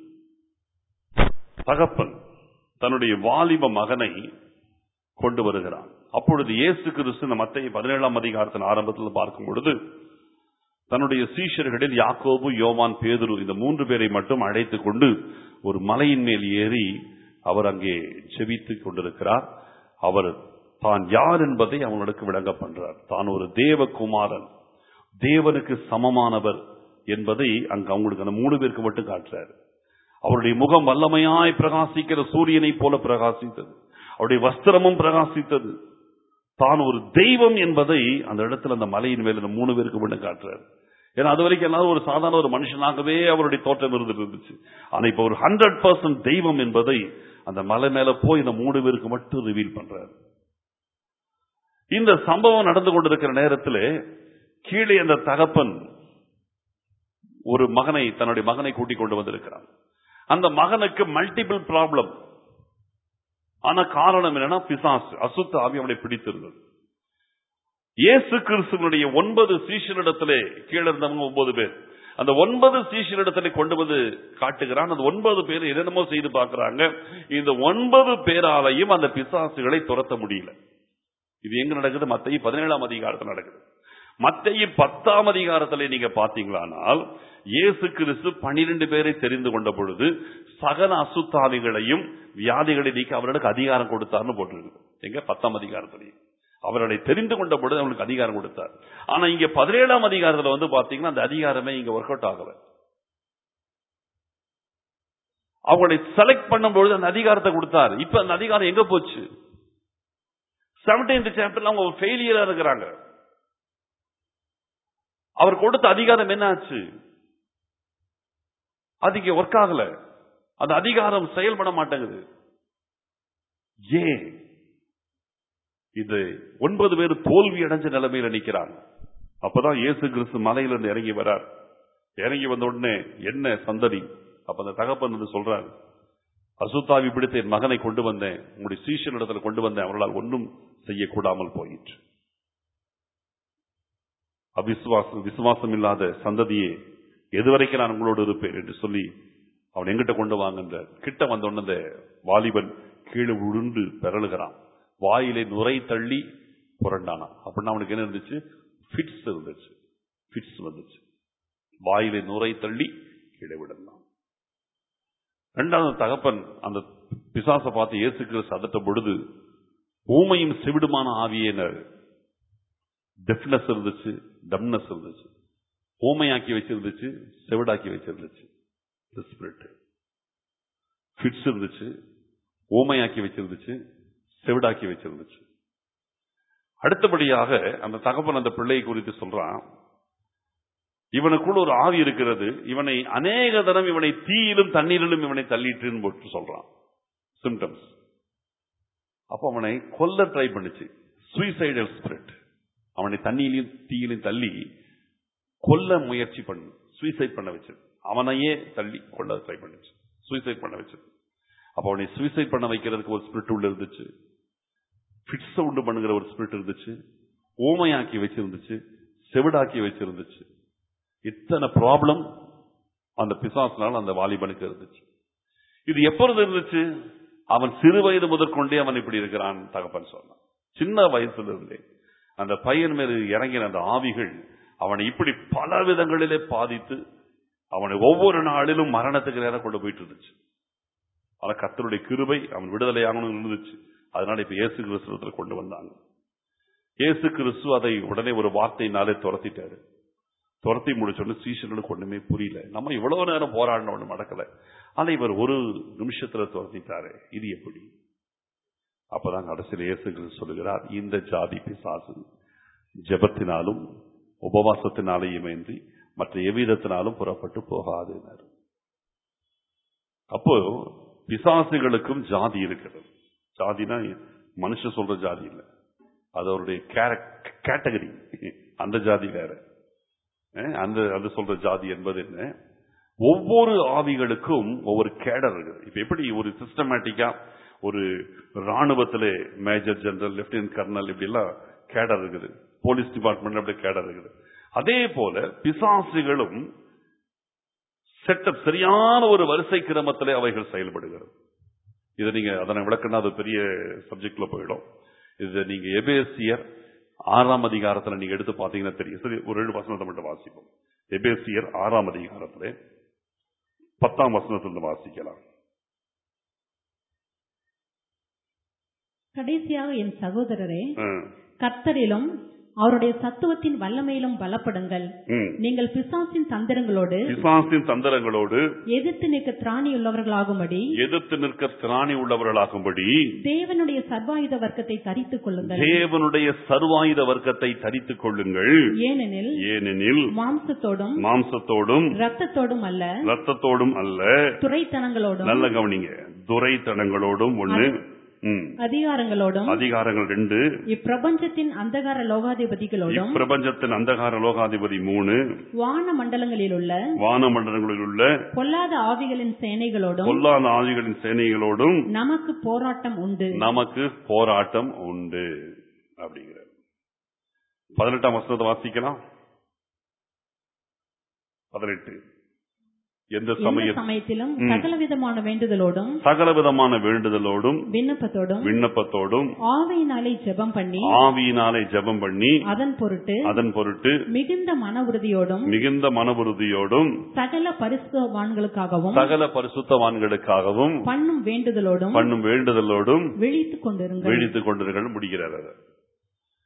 தகப்பன் தன்னுடைய வாலிப மகனை கொண்டு வருகிறான் அப்பொழுது இயேசு கிறிஸ்து இந்த மத்திய பதினேழாம் அதிகாரத்தின் ஆரம்பத்தில் பார்க்கும் பொழுது தன்னுடைய சீஷர்களில் யாக்கோபு யோவான் பேதுரு இந்த மூன்று பேரை மட்டும் அழைத்துக் கொண்டு ஒரு மலையின் மேல் ஏறி அவர் அங்கே செபித்துக் கொண்டிருக்கிறார் அவர் தான் யார் என்பதை அவங்களுக்கு விளங்க பண்றார் தான் ஒரு தேவகுமாரன் தேவனுக்கு சமமானவர் என்பதை அங்க அவங்களுக்கு அந்த மூணு பேருக்கு மட்டும் காட்டுறாரு அவருடைய முகம் வல்லமையாய் பிரகாசிக்கிற சூரியனை போல பிரகாசித்தது அவருடைய வஸ்திரமும் பிரகாசித்தது தான் ஒரு தெய்வம் என்பதை அந்த இடத்துல அந்த மலையின் மேல இந்த மூணு பேருக்கு மட்டும் காட்டுறாரு ஏன்னா அது வரைக்கும் எல்லாரும் ஒரு சாதாரண ஒரு மனுஷனாகவே அவருடைய தோற்றம் இருந்துட்டு இருந்துச்சு ஆனா இப்ப ஒரு ஹண்ட்ரட் பர்சன்ட் தெய்வம் என்பதை அந்த மலை மேல போய் இந்த மூணு பேருக்கு மட்டும் ரிவீல் பண்றாரு இந்த சம்பவம் நடந்து கொண்டிருக்கிற நேரத்தில் கீழே அந்த தகப்பன் ஒரு மகனை தன்னுடைய மகனை கூட்டிக் கொண்டு வந்திருக்கிறான் அந்த மகனுக்கு மல்டிபிள் ப்ராப்ளம் ஆனா காரணம் என்னன்னா பிசாசு அசுத்த ஆவி அவனை பிடித்திருந்தது இயேசு கிறிஸ்துவனுடைய ஒன்பது சீஷனிடத்திலே கீழே இருந்தவங்க ஒன்பது பேர் அந்த ஒன்பது சீஷனிடத்திலே கொண்டு வந்து காட்டுகிறான் அந்த ஒன்பது பேர் என்னென்னமோ செய்து பார்க்கிறாங்க இந்த ஒன்பது பேராலையும் அந்த பிசாசுகளை துரத்த முடியல இது எங்க நடக்குது மத்திய பதினேழாம் அதிகாரத்தில் நடக்குது மத்திய பத்தாம் அதிகாரத்திலே நீங்க பாத்தீங்களானால் இயேசு கிறிஸ்து பனிரெண்டு பேரை தெரிந்து கொண்ட பொழுது சகல அசுத்தாவிகளையும் வியாதிகளை நீக்க அவர்களுக்கு அதிகாரம் கொடுத்தார்னு போட்டிருக்கு எங்க பத்தாம் அதிகாரத்திலேயே அவர்களை தெரிந்து கொண்ட பொழுது அவங்களுக்கு அதிகாரம் கொடுத்தார் ஆனா இங்க பதினேழாம் அதிகாரத்துல வந்து பாத்தீங்கன்னா அந்த அதிகாரமே இங்க ஒர்க் அவுட் ஆகல அவங்களை செலக்ட் பண்ணும்பொழுது அந்த அதிகாரத்தை கொடுத்தார் இப்ப அந்த அதிகாரம் எங்க போச்சு செவன்டீன்த் சாப்டர்ல அவங்க ஃபெயிலியரா இருக்கிறாங்க அவர் கொடுத்த அதிகாரம் என்ன ஆச்சு அது இங்க ஒர்க் ஆகல அந்த அதிகாரம் செயல்பட மாட்டேங்குது ஏன் இது ஒன்பது பேர் தோல்வி அடைஞ்ச நிலைமையில நிக்கிறாங்க அப்பதான் இயேசு கிறிஸ்து மலையில இருந்து இறங்கி வரார் இறங்கி வந்த உடனே என்ன சந்ததி அப்ப அந்த தகப்பன் வந்து சொல்றாரு அசுத்தாவி பிடித்த என் மகனை கொண்டு வந்தேன் உங்களுடைய சீஷன் இடத்துல கொண்டு வந்தேன் அவர்களால் ஒன்றும் செய்யக்கூடாமல் போயிற்று அவிசுவாசம் விசுவாசம் இல்லாத சந்ததியே எதுவரைக்கும் நான் உங்களோடு இருப்பேன் என்று சொல்லி அவன் எங்கிட்ட கொண்டு வாங்கன்ற கிட்ட வந்த உடனே அந்த வாலிபன் கீழே விழுந்து பெறலுகிறான் வாயிலை நுரை தள்ளி புரண்டானா அப்படின்னா அவனுக்கு என்ன இருந்துச்சு ஃபிட்ஸ் இருந்துச்சு ஃபிட்ஸ் வந்துச்சு வாயிலை நுரை தள்ளி கீழே விடலாம் ரெண்டாவது தகப்பன் அந்த பிசாசை பார்த்து இயேசு கிறிஸ்து அதட்ட பொழுது ஊமையும் செவிடுமான ஆவியேனர் டெஃப்னஸ் இருந்துச்சு டம்னஸ் இருந்துச்சு ஊமையாக்கி வச்சிருந்துச்சு செவிடாக்கி வச்சிருந்துச்சு ஸ்பிரிட் ஃபிட்ஸ் இருந்துச்சு ஊமையாக்கி வச்சிருந்துச்சு செவிடாக்கி வச்சிருந்துச்சு அடுத்தபடியாக அந்த தகப்பன் அந்த பிள்ளையை குறித்து சொல்றான் இவனுக்குள்ள ஒரு ஆவி இருக்கிறது இவனை அநேக தரம் இவனை தீயிலும் தண்ணீரிலும் இவனை தள்ளிட்டுன்னு போட்டு சொல்றான் சிம்டம்ஸ் அப்ப அவனை கொல்ல ட்ரை பண்ணுச்சு சுயசைடல் ஸ்பிரிட் அவனை தண்ணியிலையும் தீயிலையும் தள்ளி கொல்ல முயற்சி பண்ணு சூசைட் பண்ண வச்சது அவனையே தள்ளி கொல்ல ட்ரை பண்ணுச்சு சூசைட் பண்ண வச்சது அப்ப அவனை சூசைட் பண்ண வைக்கிறதுக்கு ஒரு ஸ்பிரிட் உள்ள இருந்துச்சு ஃபிட்ஸ் உண்டு பண்ணுகிற ஒரு ஸ்பிரிட் இருந்துச்சு ஊமையாக்கி வச்சிருந்துச்சு செவிடாக்கி வச்சிருந்துச்சு இத்தனை ப்ராப்ளம் அந்த பிசாசினால் அந்த வாலிபனுக்கு இருந்துச்சு இது எப்பொழுது இருந்துச்சு அவன் சிறு வயது முதற்கொண்டே அவன் இப்படி இருக்கிறான் தகப்பன் சொன்னான் சின்ன வயசுல இருந்தே அந்த பையன் மேல் இறங்கின அந்த ஆவிகள் அவனை இப்படி பல விதங்களிலே பாதித்து அவனை ஒவ்வொரு நாளிலும் மரணத்துக்கு நேரம் கொண்டு போயிட்டு இருந்துச்சு ஆனா கத்தருடைய கிருபை அவன் விடுதலையாகணும் இருந்துச்சு அதனால இப்ப இயேசு கிறிஸ்துவத்தில் கொண்டு வந்தாங்க இயேசு கிறிஸ்து அதை உடனே ஒரு வார்த்தையினாலே துரத்திட்டாரு துரத்தி முடிச்சோன்னு சீசர்களுக்கு ஒண்ணுமே புரியல நம்ம இவ்வளவு நேரம் போராடின ஒண்ணு நடக்கல ஆனா இவர் ஒரு நிமிஷத்துல துரத்திட்டாரு இது எப்படி அப்பதான் கடைசியில் இயேசு கிறிஸ்து சொல்லுகிறார் இந்த ஜாதி பிசாசு ஜெபத்தினாலும் உபவாசத்தினாலேயுமேன்றி மற்ற எவ்விதத்தினாலும் புறப்பட்டு போகாதுனர் அப்போ பிசாசுகளுக்கும் ஜாதி இருக்கிறது ஜாதினா மனுஷன் சொல்ற ஜாதி இல்லை அது அவருடைய கேட்டகரி அந்த ஜாதி வேற அஹ் அந்த அது சொல்ற ஜாதி என்பது என்ன ஒவ்வொரு ஆவிகளுக்கும் ஒவ்வொரு கேடர் இருக்குது இப்ப எப்படி ஒரு சிஸ்டமேட்டிக்கா ஒரு ராணுவத்துல மேஜர் ஜெனரல் லெப்டினன்ட் கர்னல் இப்படி எல்லாம் கேடர் இருக்குது போலீஸ் டிபார்ட்மெண்ட் அப்படி கேடர் இருக்குது அதே போல பிசாசுகளும் செட்டப் சரியான ஒரு வரிசை கிரமத்திலே அவைகள் செயல்படுகிறது இதை நீங்க அதனை விளக்குனா அது பெரிய சப்ஜெக்ட்ல போயிடும் இது நீங்க எபேசியர் ஆறாம் அதிகாரத்துல நீங்க எடுத்து பாத்தீங்கன்னா தெரியும் சரி ஒரு ரெண்டு வசனத்தை மட்டும் வாசிப்போம் எபேசியர் ஆறாம் அதிகாரத்துல பத்தாம் வசனத்திலிருந்து வாசிக்கலாம் கடைசியாக என் சகோதரரே ம், கர்த்தரிலும் அவருடைய சத்துவத்தின் வல்லமையிலும் பலப்படுங்கள் ம். நீங்கள் பிசாசின் தந்திரங்களோடு பிசாசின் தந்திரங்களோடு எதிர்த்து நிற்க திராணியுள்ளவர்களாகும்படி எதிர்த்து நிற்க திராணி உள்ளவர்களாகும்படி தேவனுடைய சர்வாயுத வர்க்கத்தை தரித்துக் கொள்ளுங்கள் தேவனுடைய சர்வாயுத வர்க்கத்தை தரித்துக் கொள்ளுங்கள் ஏனெனில் ஏனெனில் மாம்சத்தோடும் மாம்சத்தோடும் இரத்தத்தோடும் அல்ல ரத்தத்தோடும் அல்ல துரைத்தனங்களோடும் நல்ல கவனிங்க துரைத்தனங்களோடும் ஒண்ணு ம். அதிகாரங்களோடும் அதிகாரங்கள் ரெண்டு இப்பிரபஞ்சத்தின் அந்தகார லோகாதிபதிகளோடும் இப்பிரபஞ்சத்தின் அந்தகார லோகாதிபதி மூணு வான மண்டலங்களில் உள்ள வானமண்டலங்களில் உள்ள பொல்லாத ஆவிகளின் சேனைகளோடும் பொல்லாத ஆவிகளின் சேனைகளோடும் நமக்கு போராட்டம் உண்டு நமக்கு போராட்டம் உண்டு அப்படிங்கிற பதினெட்டாம் வசனத்தை வாசிக்கலாம் பதினெட்டு எந்த எந்த சமய சமயத்திலும் ம். சகலவிதமான வேண்டுதலோடும் சகல விதமான வேண்டுதலோடும் விண்ணப்பத்தோடும் விண்ணப்பத்தோடும் ஆவையினாலே ஜெபம் பண்ணி ஆவியினாலே ஜெபம் பண்ணி அதன் பொருட்டு அதன் பொருட்டு மிகுந்த மன உறுதியோடும் மிகுந்த மனவுறுதியோடும் சகல பரிசுத்தவான்களுக்காகவும் சகல பரிசுத்தவான்களுக்காகவும் பண்ணும் வேண்டுதலோடும் பண்ணும் வேண்டுதலோடும் விழித்துக் கொண்டிருங்கள் விழித்துக் கொண்டிருங்கள் முடிகிறார் அது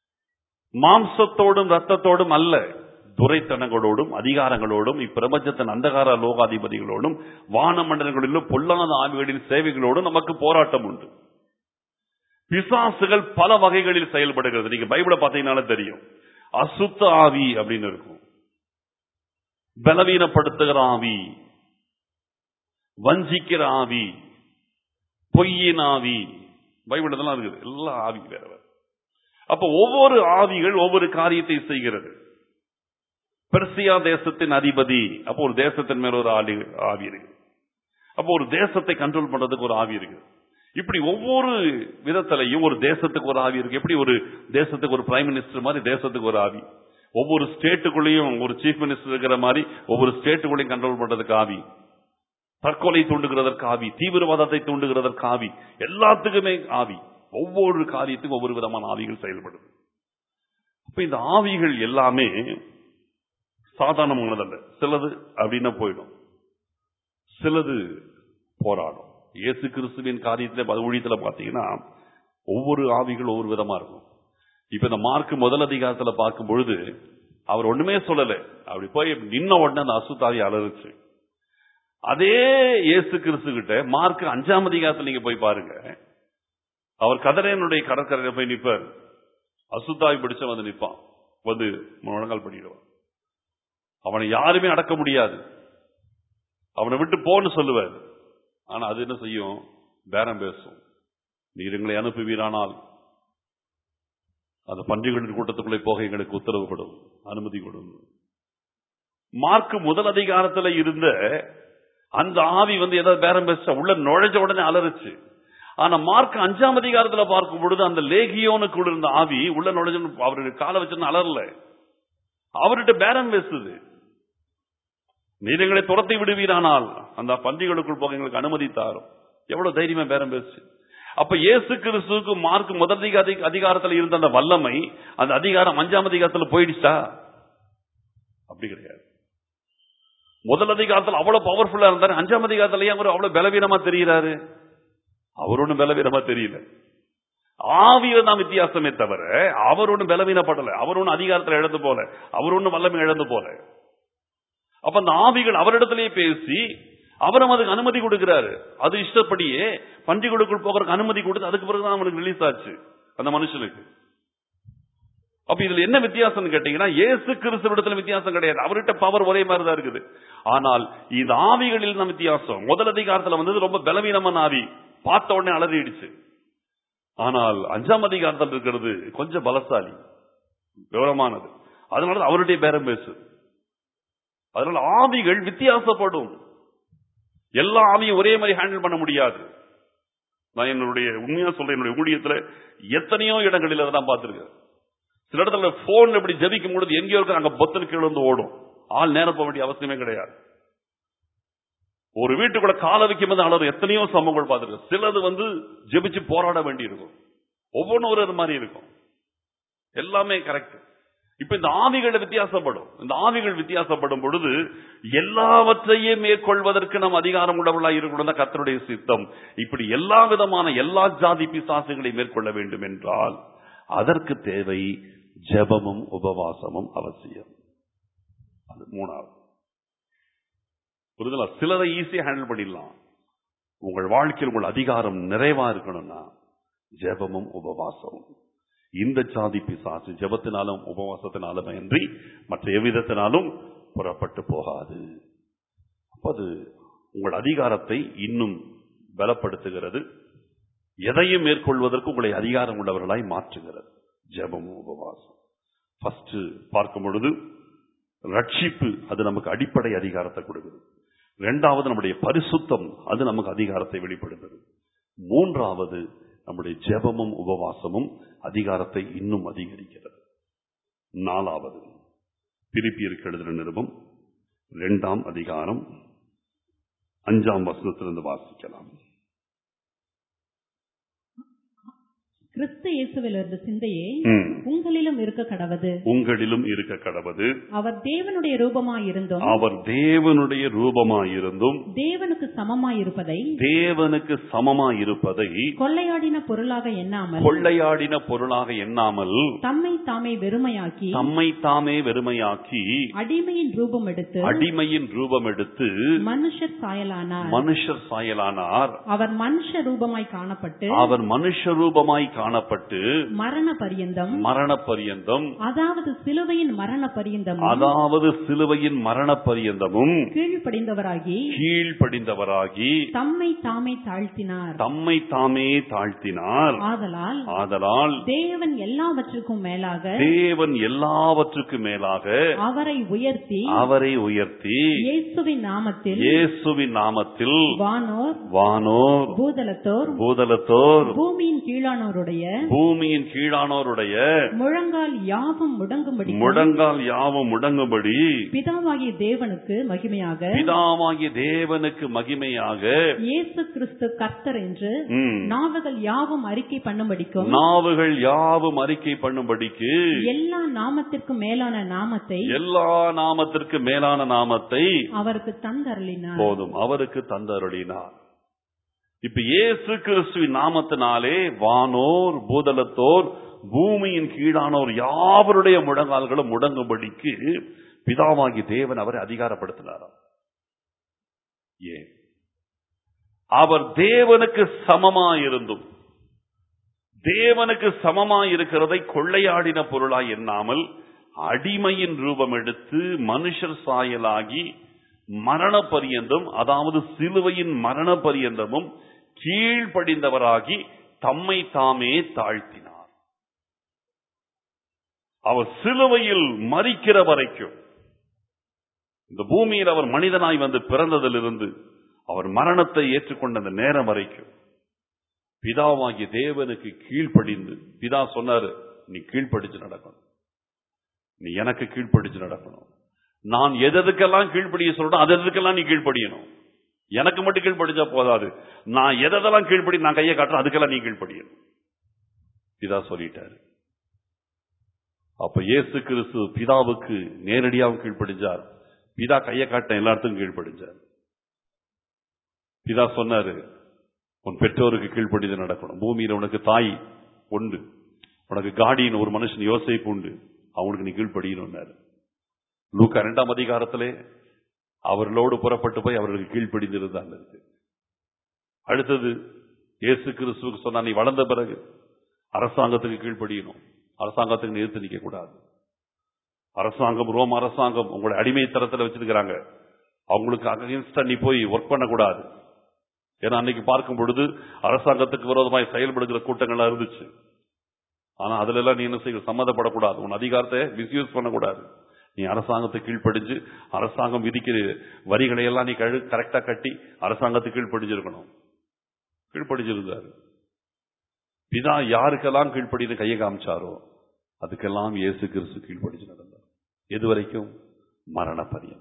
மாம்சத்தோடும் ரத்தத்தோடும் அல்ல துரைத்தனங்களோடும் அதிகாரங்களோடும் இப்பிரபஞ்சத்தின் அந்தகார லோகாதிபதிகளோடும் வானமண்டலங்களிலும் பொல்லாத ஆவிகளின் சேவைகளோடும் நமக்கு போராட்டம் உண்டு பிசாசுகள் பல வகைகளில் செயல்படுகிறது நீங்க பைபிளை பார்த்தீங்கன்னாலே தெரியும் அசுத்த ஆவி அப்படின்னு இருக்கும் பலவீனப்படுத்துகிற ஆவி வஞ்சிக்கிற ஆவி பொய்யின் ஆவி பைபிள் இதெல்லாம் இருக்குது எல்லா ஆவி வேற வேற அப்ப ஒவ்வொரு ஆவிகள் ஒவ்வொரு காரியத்தை செய்கிறது பெர்சியா தேசத்தின் அதிபதி அப்போ ஒரு தேசத்தின் மேல ஒரு ஆளி ஆவி இருக்கு அப்போ ஒரு தேசத்தை கண்ட்ரோல் பண்றதுக்கு ஒரு ஆவி இருக்கு இப்படி ஒவ்வொரு விதத்திலையும் ஒரு தேசத்துக்கு ஒரு ஆவி இருக்கு எப்படி ஒரு தேசத்துக்கு ஒரு பிரைம் மினிஸ்டர் மாதிரி தேசத்துக்கு ஒரு ஆவி ஒவ்வொரு ஸ்டேட்டுக்குள்ளேயும் ஒரு சீஃப் மினிஸ்டர் இருக்கிற மாதிரி ஒவ்வொரு ஸ்டேட்டுக்குள்ளேயும் கண்ட்ரோல் பண்றதுக்கு ஆவி தற்கொலை தூண்டுகிறதற்கு ஆவி தீவிரவாதத்தை தூண்டுகிறதற்கு ஆவி எல்லாத்துக்குமே ஆவி ஒவ்வொரு காரியத்துக்கும் ஒவ்வொரு விதமான ஆவிகள் செயல்படுது அப்ப இந்த ஆவிகள் எல்லாமே சாதாரணமானதல்ல சிலது அப்படின்னா போயிடும் சிலது போராடும் இயேசு கிறிஸ்துவின் காரியத்துல ஊழியத்துல பாத்தீங்கன்னா ஒவ்வொரு ஆவிகள் ஒவ்வொரு விதமா இருக்கும் இப்ப இந்த மார்க் முதல் அதிகாரத்துல பார்க்கும் பொழுது அவர் ஒண்ணுமே சொல்லல அப்படி போய் நின்ன உடனே அந்த அசுத்தாவி அலறுச்சு அதே இயேசு கிறிஸ்து கிட்ட மார்க் அஞ்சாம் அதிகாரத்துல நீங்க போய் பாருங்க அவர் கதரையனுடைய கடற்கரையில போய் நிப்பார் அசுத்தாவி பிடிச்ச வந்து நிப்பான் வந்து முழங்கால் பண்ணிடுவான் அவனை யாருமே அடக்க முடியாது அவனை விட்டு போன்னு சொல்லுவார் ஆனா அது என்ன செய்யும் பேரம் பேசும் நீர் எங்களை அனுப்புவீரானால் அந்த பன்றிகளின் கூட்டத்துக்குள்ளே போக எங்களுக்கு உத்தரவு கொடும் அனுமதி கொடும் மார்க் முதல் அதிகாரத்துல இருந்த அந்த ஆவி வந்து ஏதாவது பேரம் பேச உள்ள நுழைஞ்ச உடனே அலறுச்சு ஆனா மார்க் அஞ்சாம் அதிகாரத்துல பார்க்கும் பொழுது அந்த லேகியோனுக்குள்ள இருந்த ஆவி உள்ள நுழைஞ்சு அவருடைய காலை வச்சு அலறல அவர்கிட்ட பேரம் பேசுது நீர் எங்களை துரத்தி விடுவீரானால் அந்த பன்றிகளுக்குள் போக எங்களுக்கு அனுமதி தாரும் எவ்வளவு தைரியமா பேரம் பேசு அப்ப இயேசு கிறிஸ்துவுக்கு மார்க் முதல் அதிக- அதிகாரத்துல இருந்த அந்த வல்லமை அந்த அதிகாரம் அஞ்சாம் அதிகாரத்துல போயிடுச்சா அப்படி கிடையாது முதல் அதிகாரத்துல அவ்வளவு பவர்ஃபுல்லா இருந்தாரு அஞ்சாம் அதிகாரத்துல ஏன் அவர் அவ்வளவு பலவீனமா தெரிகிறாரு அவர் ஒண்ணும் பலவீனமா தெரியல ஆவியில தான் வித்தியாசமே தவிர அவர் ஒண்ணும் பலவீனப்படல அவர் ஒண்ணும் அதிகாரத்துல இழந்து போல அவர் ஒண்ணும் வல்லமை இழந்து போல அப்ப அந்த ஆவிகள் அவரிடத்திலேயே பேசி அவரும் அதுக்கு அனுமதி கொடுக்கிறாரு அது இஷ்டப்படியே பன்றிகளுக்குள் போகிறதுக்கு அனுமதி கொடுத்து அதுக்கு பிறகுதான் அவனுக்கு ரிலீஸ் ஆச்சு அந்த மனுஷனுக்கு அப்ப இதுல என்ன வித்தியாசம்னு கேட்டீங்கன்னா இயேசு கிறிஸ்துவிடத்துல வித்தியாசம் கிடையாது அவர்கிட்ட பவர் ஒரே மாதிரி தான் இருக்குது ஆனால் இந்த ஆவிகளில் தான் வித்தியாசம் முதல் அதிகாரத்துல வந்தது ரொம்ப பலவீனமான ஆவி பார்த்த உடனே அலறிடுச்சு ஆனால் அஞ்சாம் அதிகாரத்தில் இருக்கிறது கொஞ்சம் பலசாலி விவரமானது அதனால அவருடைய பேரம் பேசு அதனால ஆவிகள் வித்தியாசப்படும் எல்லா ஆவியும் ஒரே மாதிரி ஹேண்டில் பண்ண முடியாது நான் என்னுடைய உண்மையா சொல்றேன் என்னுடைய ஊழியத்துல எத்தனையோ இடங்களில் அதை நான் பார்த்திருக்கேன் சில இடத்துல போன் இப்படி ஜபிக்கும் பொழுது எங்கேயோ இருக்க அங்க பொத்தன் கீழே வந்து ஓடும் ஆள் நேரம் போக வேண்டிய அவசியமே கிடையாது ஒரு வீட்டுக்குள்ள கால வைக்கும் போது அளவு எத்தனையோ சம்பவங்கள் பார்த்திருக்கேன் சிலது வந்து ஜெபிச்சு போராட வேண்டி இருக்கும் ஒவ்வொன்றும் ஒரு இது மாதிரி இருக்கும் எல்லாமே கரெக்ட் இப்ப இந்த ஆவிகள் வித்தியாசப்படும் இந்த ஆவிகள் வித்தியாசப்படும் பொழுது எல்லாவற்றையும் மேற்கொள்வதற்கு நாம் அதிகாரம் உள்ளவர்களா இருக்கணும் தான் கர்த்தருடைய சித்தம் இப்படி எல்லா விதமான எல்லா ஜாதி பிசாசுகளை மேற்கொள்ள வேண்டும் என்றால் அதற்கு தேவை ஜெபமும் உபவாசமும் அவசியம் அது மூணாவது புரிதலா சிலரை ஈஸியா ஹேண்டில் பண்ணிடலாம் உங்கள் வாழ்க்கையில் உங்கள் அதிகாரம் நிறைவா இருக்கணும்னா ஜெபமும் உபவாசமும் இந்த சாதி பிசாசு ஜெபத்தினாலும் உபவாசத்தினாலும் அன்றி மற்ற எவ்விதத்தினாலும் புறப்பட்டு போகாது அப்ப அது உங்கள் அதிகாரத்தை இன்னும் பலப்படுத்துகிறது எதையும் மேற்கொள்வதற்கு உங்களை அதிகாரம் உள்ளவர்களாய் மாற்றுகிறது ஜெபமும் உபவாசம் ஃபர்ஸ்ட் பார்க்கும் பொழுது ரட்சிப்பு அது நமக்கு அடிப்படை அதிகாரத்தை கொடுக்குது இரண்டாவது நம்முடைய பரிசுத்தம் அது நமக்கு அதிகாரத்தை வெளிப்படுத்துது மூன்றாவது நம்முடைய ஜெபமும் உபவாசமும் அதிகாரத்தை இன்னும் அதிகரிக்கிறது நாலாவது பிரிப்பியருக்கு எழுதின நிருபம் இரண்டாம் அதிகாரம் அஞ்சாம் வசனத்திலிருந்து வாசிக்கலாம் கிறிஸ்து இயேசுவில் இருந்த சிந்தையே ம். உங்களிலும் இருக்க கடவது உங்களிலும் இருக்க கடவது அவர் தேவனுடைய ரூபமாயிருந்தும் அவர் தேவனுடைய ரூபமாயிருந்தும் தேவனுக்கு சமமாயிருப்பதை தேவனுக்கு சமமாயிருப்பதை கொள்ளையாடின பொருளாக எண்ணாமல் கொள்ளையாடின பொருளாக எண்ணாமல் தம்மை தாமே வெறுமையாக்கி தம்மை தாமே வெறுமையாக்கி அடிமையின் ரூபம் எடுத்து அடிமையின் ரூபம் எடுத்து மனுஷர் சாயலானார் மனுஷர் சாயலானார் அவர் மனுஷ ரூபமாய் காணப்பட்டு அவர் மனுஷ ரூபமாய் காணப்பட்டு மரண பரியந்தம் மரண பரியந்தம் அதாவது சிலுவையின் மரண பரியந்தம் அதாவது சிலுவையின் மரண பரியந்தமும் கீழ்ப்படிந்தவராகி கீழ்ப்படிந்தவராகி தம்மை தாமே தாழ்த்தினார் தம்மை தாமே தாழ்த்தினார் ஆதலால் ஆதலால் தேவன் எல்லாவற்றுக்கும் மேலாக தேவன் எல்லாவற்றுக்கு மேலாக அவரை உயர்த்தி அவரை உயர்த்தி இயேசுவின் நாமத்தில் இயேசுவின் நாமத்தில் வானோர் வானோர் பூதலத்தோர் பூதலத்தோர் பூமியின் கீழானோருடைய பூமியின் கீழானோருடைய முழங்கால் யாவும் முடங்கும்படி முடங்கால் யாவும் முடங்கும்படி பிதாவாகிய தேவனுக்கு மகிமையாக பிதாவாகிய தேவனுக்கு மகிமையாக இயேசு கிறிஸ்து கர்த்தர் என்று ம், நாவுகள் யாவும் அறிக்கை பண்ணும்படிக்கும் நாவுகள் யாவும் அறிக்கை பண்ணும்படிக்கு எல்லா நாமத்திற்கும் மேலான நாமத்தை எல்லா நாமத்திற்கு மேலான நாமத்தை அவருக்கு தந்தருளினார் போதும் அவருக்கு தந்தருளினார் இப்ப இயேசு கிறிஸ்துவின் நாமத்தினாலே வானோர் பூதலத்தோர் பூமியின் கீழானோர் யாவருடைய முழங்கால்களும் முடங்கும்படிக்கு பிதாவாகி தேவன் அவரை அதிகாரப்படுத்தினாராம் ஏன் அவர் தேவனுக்கு சமமாயிருந்தும் தேவனுக்கு சமமாய் இருக்கிறதை கொள்ளையாடின பொருளாய் எண்ணாமல் அடிமையின் ரூபம் எடுத்து மனுஷர் சாயலாகி மரண பரியந்தம் அதாவது சிலுவையின் மரண பரியந்தமும் கீழ்ப்படிந்தவராகி தம்மை தாமே தாழ்த்தினார் அவர் சிலுவையில் மறிக்கிற வரைக்கும் இந்த பூமியில் அவர் மனிதனாய் வந்து பிறந்ததிலிருந்து அவர் மரணத்தை ஏற்றுக்கொண்ட அந்த நேரம் வரைக்கும் பிதாவாகிய தேவனுக்கு கீழ்ப்படிந்து பிதா சொன்னாரு நீ கீழ்ப்படிச்சு நடக்கணும் நீ எனக்கு கீழ்ப்படிச்சு நடக்கணும் நான் எதற்கெல்லாம் கீழ்ப்படிய சொல்றேன் அது எதுக்கெல்லாம் நீ கீழ்ப்படியணும் எனக்கு மட்டும் கீழ்ப்படிச்சா போதாது நான் எதெல்லாம் கீழ்ப்படி நான் கையை காட்டுறேன் அதுக்கெல்லாம் நீ கீழ்ப்படியணும் பிதா சொல்லிட்டாரு அப்ப இயேசு கிறிஸ்து பிதாவுக்கு நேரடியாக கீழ்ப்படிஞ்சார் பிதா கையை காட்ட எல்லாத்துக்கும் கீழ்ப்படிஞ்சார் பிதா சொன்னாரு உன் பெற்றோருக்கு கீழ்ப்படிந்து நடக்கணும் பூமியில உனக்கு தாய் உண்டு உனக்கு காடியின் ஒரு மனுஷன் யோசிப்பு உண்டு அவனுக்கு நீ கீழ்ப்படியணும்னாரு லூக்கா இரண்டாம் அதிகாரத்திலே அவர்களோடு புறப்பட்டு போய் அவர்களுக்கு கீழ்ப்படிந்திருந்தாங்க இருக்கு அடுத்தது இயேசு கிறிஸ்துவுக்கு சொன்னா நீ வளர்ந்த பிறகு அரசாங்கத்துக்கு கீழ்ப்படியணும் அரசாங்கத்துக்கு நிறுத்தி நிற்க கூடாது அரசாங்கம் ரோம் அரசாங்கம் உங்களை அடிமைத்தரத்தில் வச்சிருக்கிறாங்க அவங்களுக்கு அகைன்ஸ்டா நீ போய் ஒர்க் பண்ணக்கூடாது ஏன்னா அன்னைக்கு பார்க்கும் பொழுது அரசாங்கத்துக்கு விரோதமாய் செயல்படுகிற கூட்டங்கள்லாம் இருந்துச்சு ஆனா அதுல எல்லாம் நீ என்ன செய்ய சம்மதப்படக்கூடாது உன் அதிகாரத்தை மிஸ்யூஸ் பண்ணக்கூடாது நீ அரசாங்கத்துக்கு கீழ்ப்படிஞ்சு அரசாங்கம் விதிக்கிற வரிகளை எல்லாம் நீ கழு கரெக்டா கட்டி அரசாங்கத்துக்கு கீழ்ப்படிஞ்சிருக்கணும் கீழ்ப்படிஞ்சிருந்தாரு பிதா யாருக்கெல்லாம் கீழ்ப்படின்னு கையை காமிச்சாரோ அதுக்கெல்லாம் இயேசு கிறிஸ்து கீழ்ப்படிச்சு நடந்தார் எது வரைக்கும் மரண பரியந்தம்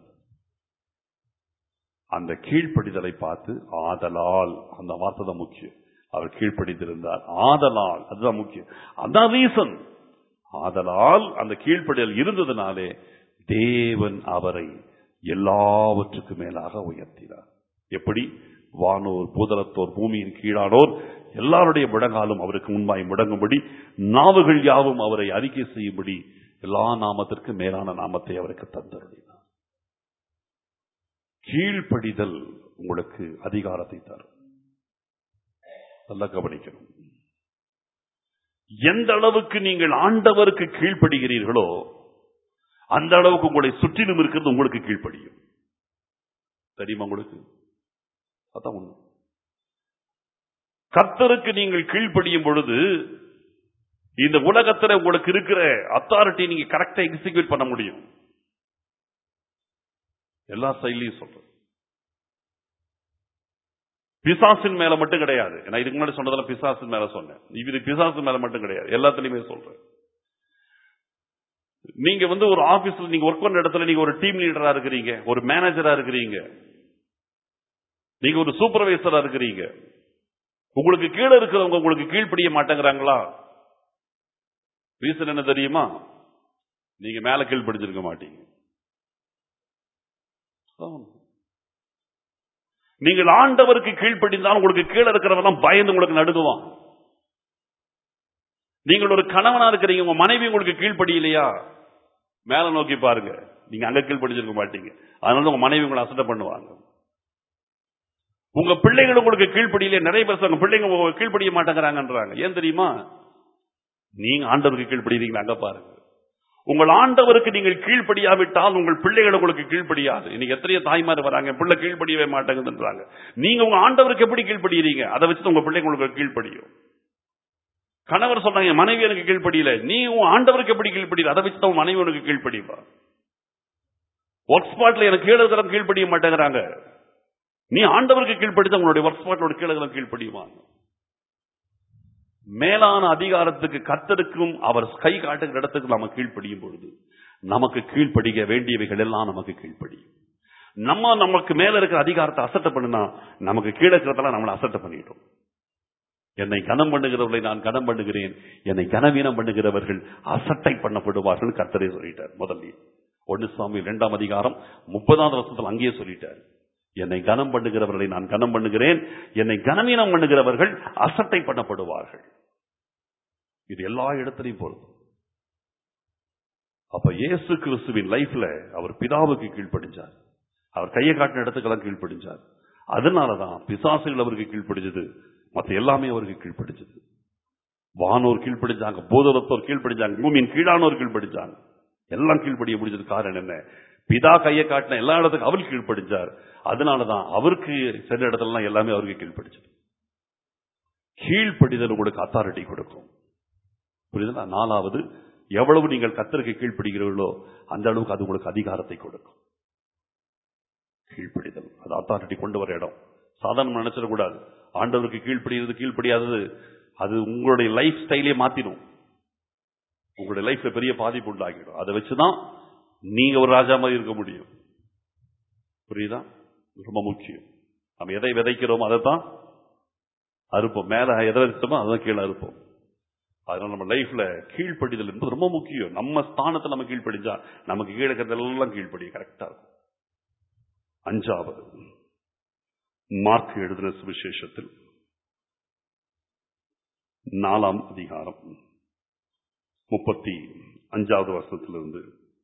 அந்த கீழ்ப்படிதலை பார்த்து ஆதலால் அந்த வார்த்தை தான் முக்கியம் அவர் கீழ்ப்படிந்திருந்தார் ஆதலால் அதுதான் முக்கியம் அதான் ரீசன் ஆதலால் அந்த கீழ்ப்படிதல் இருந்ததுனாலே தேவன் அவரை எல்லாவற்றுக்கும் மேலாக உயர்த்தினார் எப்படி வானோர் பூதலத்தோர் பூமியின் கீழானோர் எல்லாருடைய முழங்காலும் அவருக்கு முன்பாய் முடங்கும்படி நாவுகள் யாவும் அவரை அறிக்கை செய்யும்படி எல்லா நாமத்திற்கு மேலான நாமத்தை அவருக்கு தந்தருளினார் கீழ்ப்படிதல் உங்களுக்கு அதிகாரத்தை தரும் நல்லா கவனிக்கணும் எந்த அளவுக்கு நீங்கள் ஆண்டவருக்கு கீழ்ப்படுகிறீர்களோ அந்த அளவுக்கு உங்களை சுற்றிலும் இருக்கிறது உங்களுக்கு கீழ்ப்படியும் தெரியுமா உங்களுக்கு அதான் உண்மை கர்த்தருக்கு நீங்கள் கீழ்ப்படியும் பொழுது இந்த உலகத்துல உங்களுக்கு இருக்கிற அத்தாரிட்டி நீங்க கரெக்டா எக்ஸிக்யூட் பண்ண முடியும் எல்லா சைட்லயும் சொல்றேன் பிசாசின் மேல மட்டும் கிடையாது நான் இதுக்கு முன்னாடி சொன்னதெல்லாம் பிசாசின் மேல சொன்னேன் இது பிசாசின் மேல மட்டும் கிடையாது எல்லாத்துலயுமே சொல்றேன் நீங்க வந்து ஒரு ஆபீஸ்ல நீங்க ஒர்க் பண்ண இடத்துல நீங்க ஒரு டீம் லீடரா இருக்கிறீங்க ஒரு மேனேஜரா இருக்கிறீங்க நீங்க ஒரு சூப்பர்வைசரா இருக்கிறீங்க உங்களுக்கு கீழே இருக்கிறவங்க உங்களுக்கு கீழ்ப்படிய மாட்டேங்கிறாங்களா ரீசன் என்ன தெரியுமா நீங்க மேல கீழ் படிச்சிருக்க மாட்டீங்க ஆமா. நீங்கள் ஆண்டவருக்கு கீழ்ப்படிந்தால் உங்களுக்கு கீழே இருக்கிறவெல்லாம் பயந்து உங்களுக்கு நடுங்குவான் நீங்கள் ஒரு கணவனா இருக்கிறீங்க உங்க மனைவி உங்களுக்கு கீழ்ப்படியிலையா மேல நோக்கி பாருங்க நீங்க அங்க கீழ்ப்படிச்சிருக்க மாட்டீங்க அதனால உங்க மனைவி உங்களை அசட்டை பண்ணுவாங்க உங்க பிள்ளைகள் உங்களுக்கு கீழ்ப்படியிலே நிறைய பேர் சொல்றாங்க, பிள்ளைங்க உங்களுக்கு கீழ்ப்படிய மாட்டேங்கிறாங்கன்றாங்க ஏன் தெரியுமா நீங்க ஆண்டவருக்கு கீழ்ப்படிறீங்களா அங்க பாருங்க உங்கள் ஆண்டவருக்கு நீங்கள் கீழ்ப்படியாவிட்டால் உங்கள் பிள்ளைகள் உங்களுக்கு கீழ்ப்படியாது இன்னைக்கு எத்தனையோ தாய்மார் வராங்க என் பிள்ளை கீழ்ப்படியவே மாட்டேங்குதுன்றாங்க நீங்க உங்க ஆண்டவருக்கு எப்படி கீழ்ப்படிறீங்க அதை வச்சு உங்க பிள்ளைங்க உங்களுக்கு கீழ்ப்படியும் கணவர் சொன்னாங்க என் மனைவி எனக்கு கீழ்ப்படியல நீ உன் ஆண்டவருக்கு எப்படி கீழ்ப்படியல அதை வச்சு தான் உன் மனைவி உனக்கு கீழ்ப்படிவா ஒர்க் ஸ்பாட்ல எனக்கு கீழே இருக்கிறவங்க கீழ்ப்படிய மாட்டேங்கிறாங்க நீ ஆண்டவருக்கு கீழ்ப்படித்த உங்களுடைய ஒர்க் ஸ்பாட்டோட கீழே இருக்கிறவங்க கீழ்ப்படியுவாங்க மேலான அதிகாரத்துக்கு கத்தருக்கும் அவர் கை காட்டுகிற இடத்துக்கு நம்ம கீழ்ப்படியும் பொழுது நமக்கு கீழ்ப்படிக்க வேண்டியவைகள் எல்லாம் நமக்கு கீழ்ப்படியும் நம்ம நமக்கு மேல இருக்கிற அதிகாரத்தை அசட்டை பண்ணினா நமக்கு கீழே இருக்கிறதெல்லாம் நம்மளை அசட்டை பண்ணிட்டோம் என்னை கனம் பண்ணுகிறவர்களை நான் கனம் பண்ணுகிறேன் என்னை கனவீனம் பண்ணுகிறவர்கள் அசட்டை பண்ணப்படுவார்கள் கர்த்தரே சொல்லிட்டார் முதல்ல ஒன்னு சுவாமி இரண்டாம் அதிகாரம் முப்பதாவது வருஷத்துல அங்கேயே சொல்லிட்டார் என்னை கனம் பண்ணுகிறவர்களை நான் கனம் பண்ணுகிறேன் என்னை கனவீனம் பண்ணுகிறவர்கள் அசட்டை பண்ணப்படுவார்கள் இது எல்லா இடத்திலையும் பொருந்தும் அப்ப இயேசு கிறிஸ்துவின் லைஃப்ல அவர் பிதாவுக்கு கீழ்ப்படிஞ்சார் அவர் கையை காட்டின இடத்துக்கெல்லாம் கீழ்ப்படிஞ்சார் அதனாலதான் பிசாசுகள் அவருக்கு கீழ்ப்படிஞ்சது மத்த எல்லாமே அவருக்கு கீழ்ப்படிஞ்சது வானோர் கீழ்ப்படிஞ்சாங்க போதரத்தோர் கீழ்ப்படிஞ்சாங்க பூமியின் கீழானோர் கீழ்ப்படிஞ்சாங்க எல்லாம் கீழ்ப்படிய முடிஞ்சது காரணம் என்ன பிதா கையை காட்டின எல்லா இடத்துக்கும் அவர் கீழ்ப்படிஞ்சார் அதனாலதான் அவருக்கு சென்ற இடத்துல எல்லாமே அவருக்கு கீழ்ப்படிச்சது கீழ்ப்படிதல் உங்களுக்கு அத்தாரிட்டி கொடுக்கும் புரியுதுங்களா நாலாவது எவ்வளவு நீங்கள் கத்தருக்கு கீழ்ப்படுகிறீர்களோ அந்த அளவுக்கு அது உங்களுக்கு அதிகாரத்தை கொடுக்கும் கீழ்ப்படிதல் அது அத்தாரிட்டி கொண்டு வர இடம் சாதாரண நினைச்சிடக்கூடாது ஆண்டவருக்கு கீழ்ப்படிகிறது கீழ்ப்படியாதது அது உங்களுடைய லைஃப் ஸ்டைலே மாத்திடும் உங்களுடைய லைஃப்ல பெரிய பாதிப்பு உண்டாகிடும் அதை வச்சுதான் நீங்க ஒரு ராஜா மாதிரி இருக்க முடியும் புரியுதா ரொம்ப முக்கியம் நம்ம எதை விதைக்கிறோமோ அதை தான் அறுப்போம் மேல எதை விதைச்சோமோ அதை கீழே அறுப்போம் அதனால நம்ம லைஃப்ல கீழ்ப்படிதல் என்பது ரொம்ப முக்கியம் நம்ம ஸ்தானத்தை நம்ம கீழ்ப்படிஞ்சா நமக்கு கீழே இருக்கிறதெல்லாம் கீழ்ப்படி கரெக்டா இருக்கும் அஞ்சாவது மார்க் எழுதின சுவிசேஷத்தில் நாலாம் அதிகாரம் முப்பத்தி அஞ்சாவது வருஷத்திலிருந்து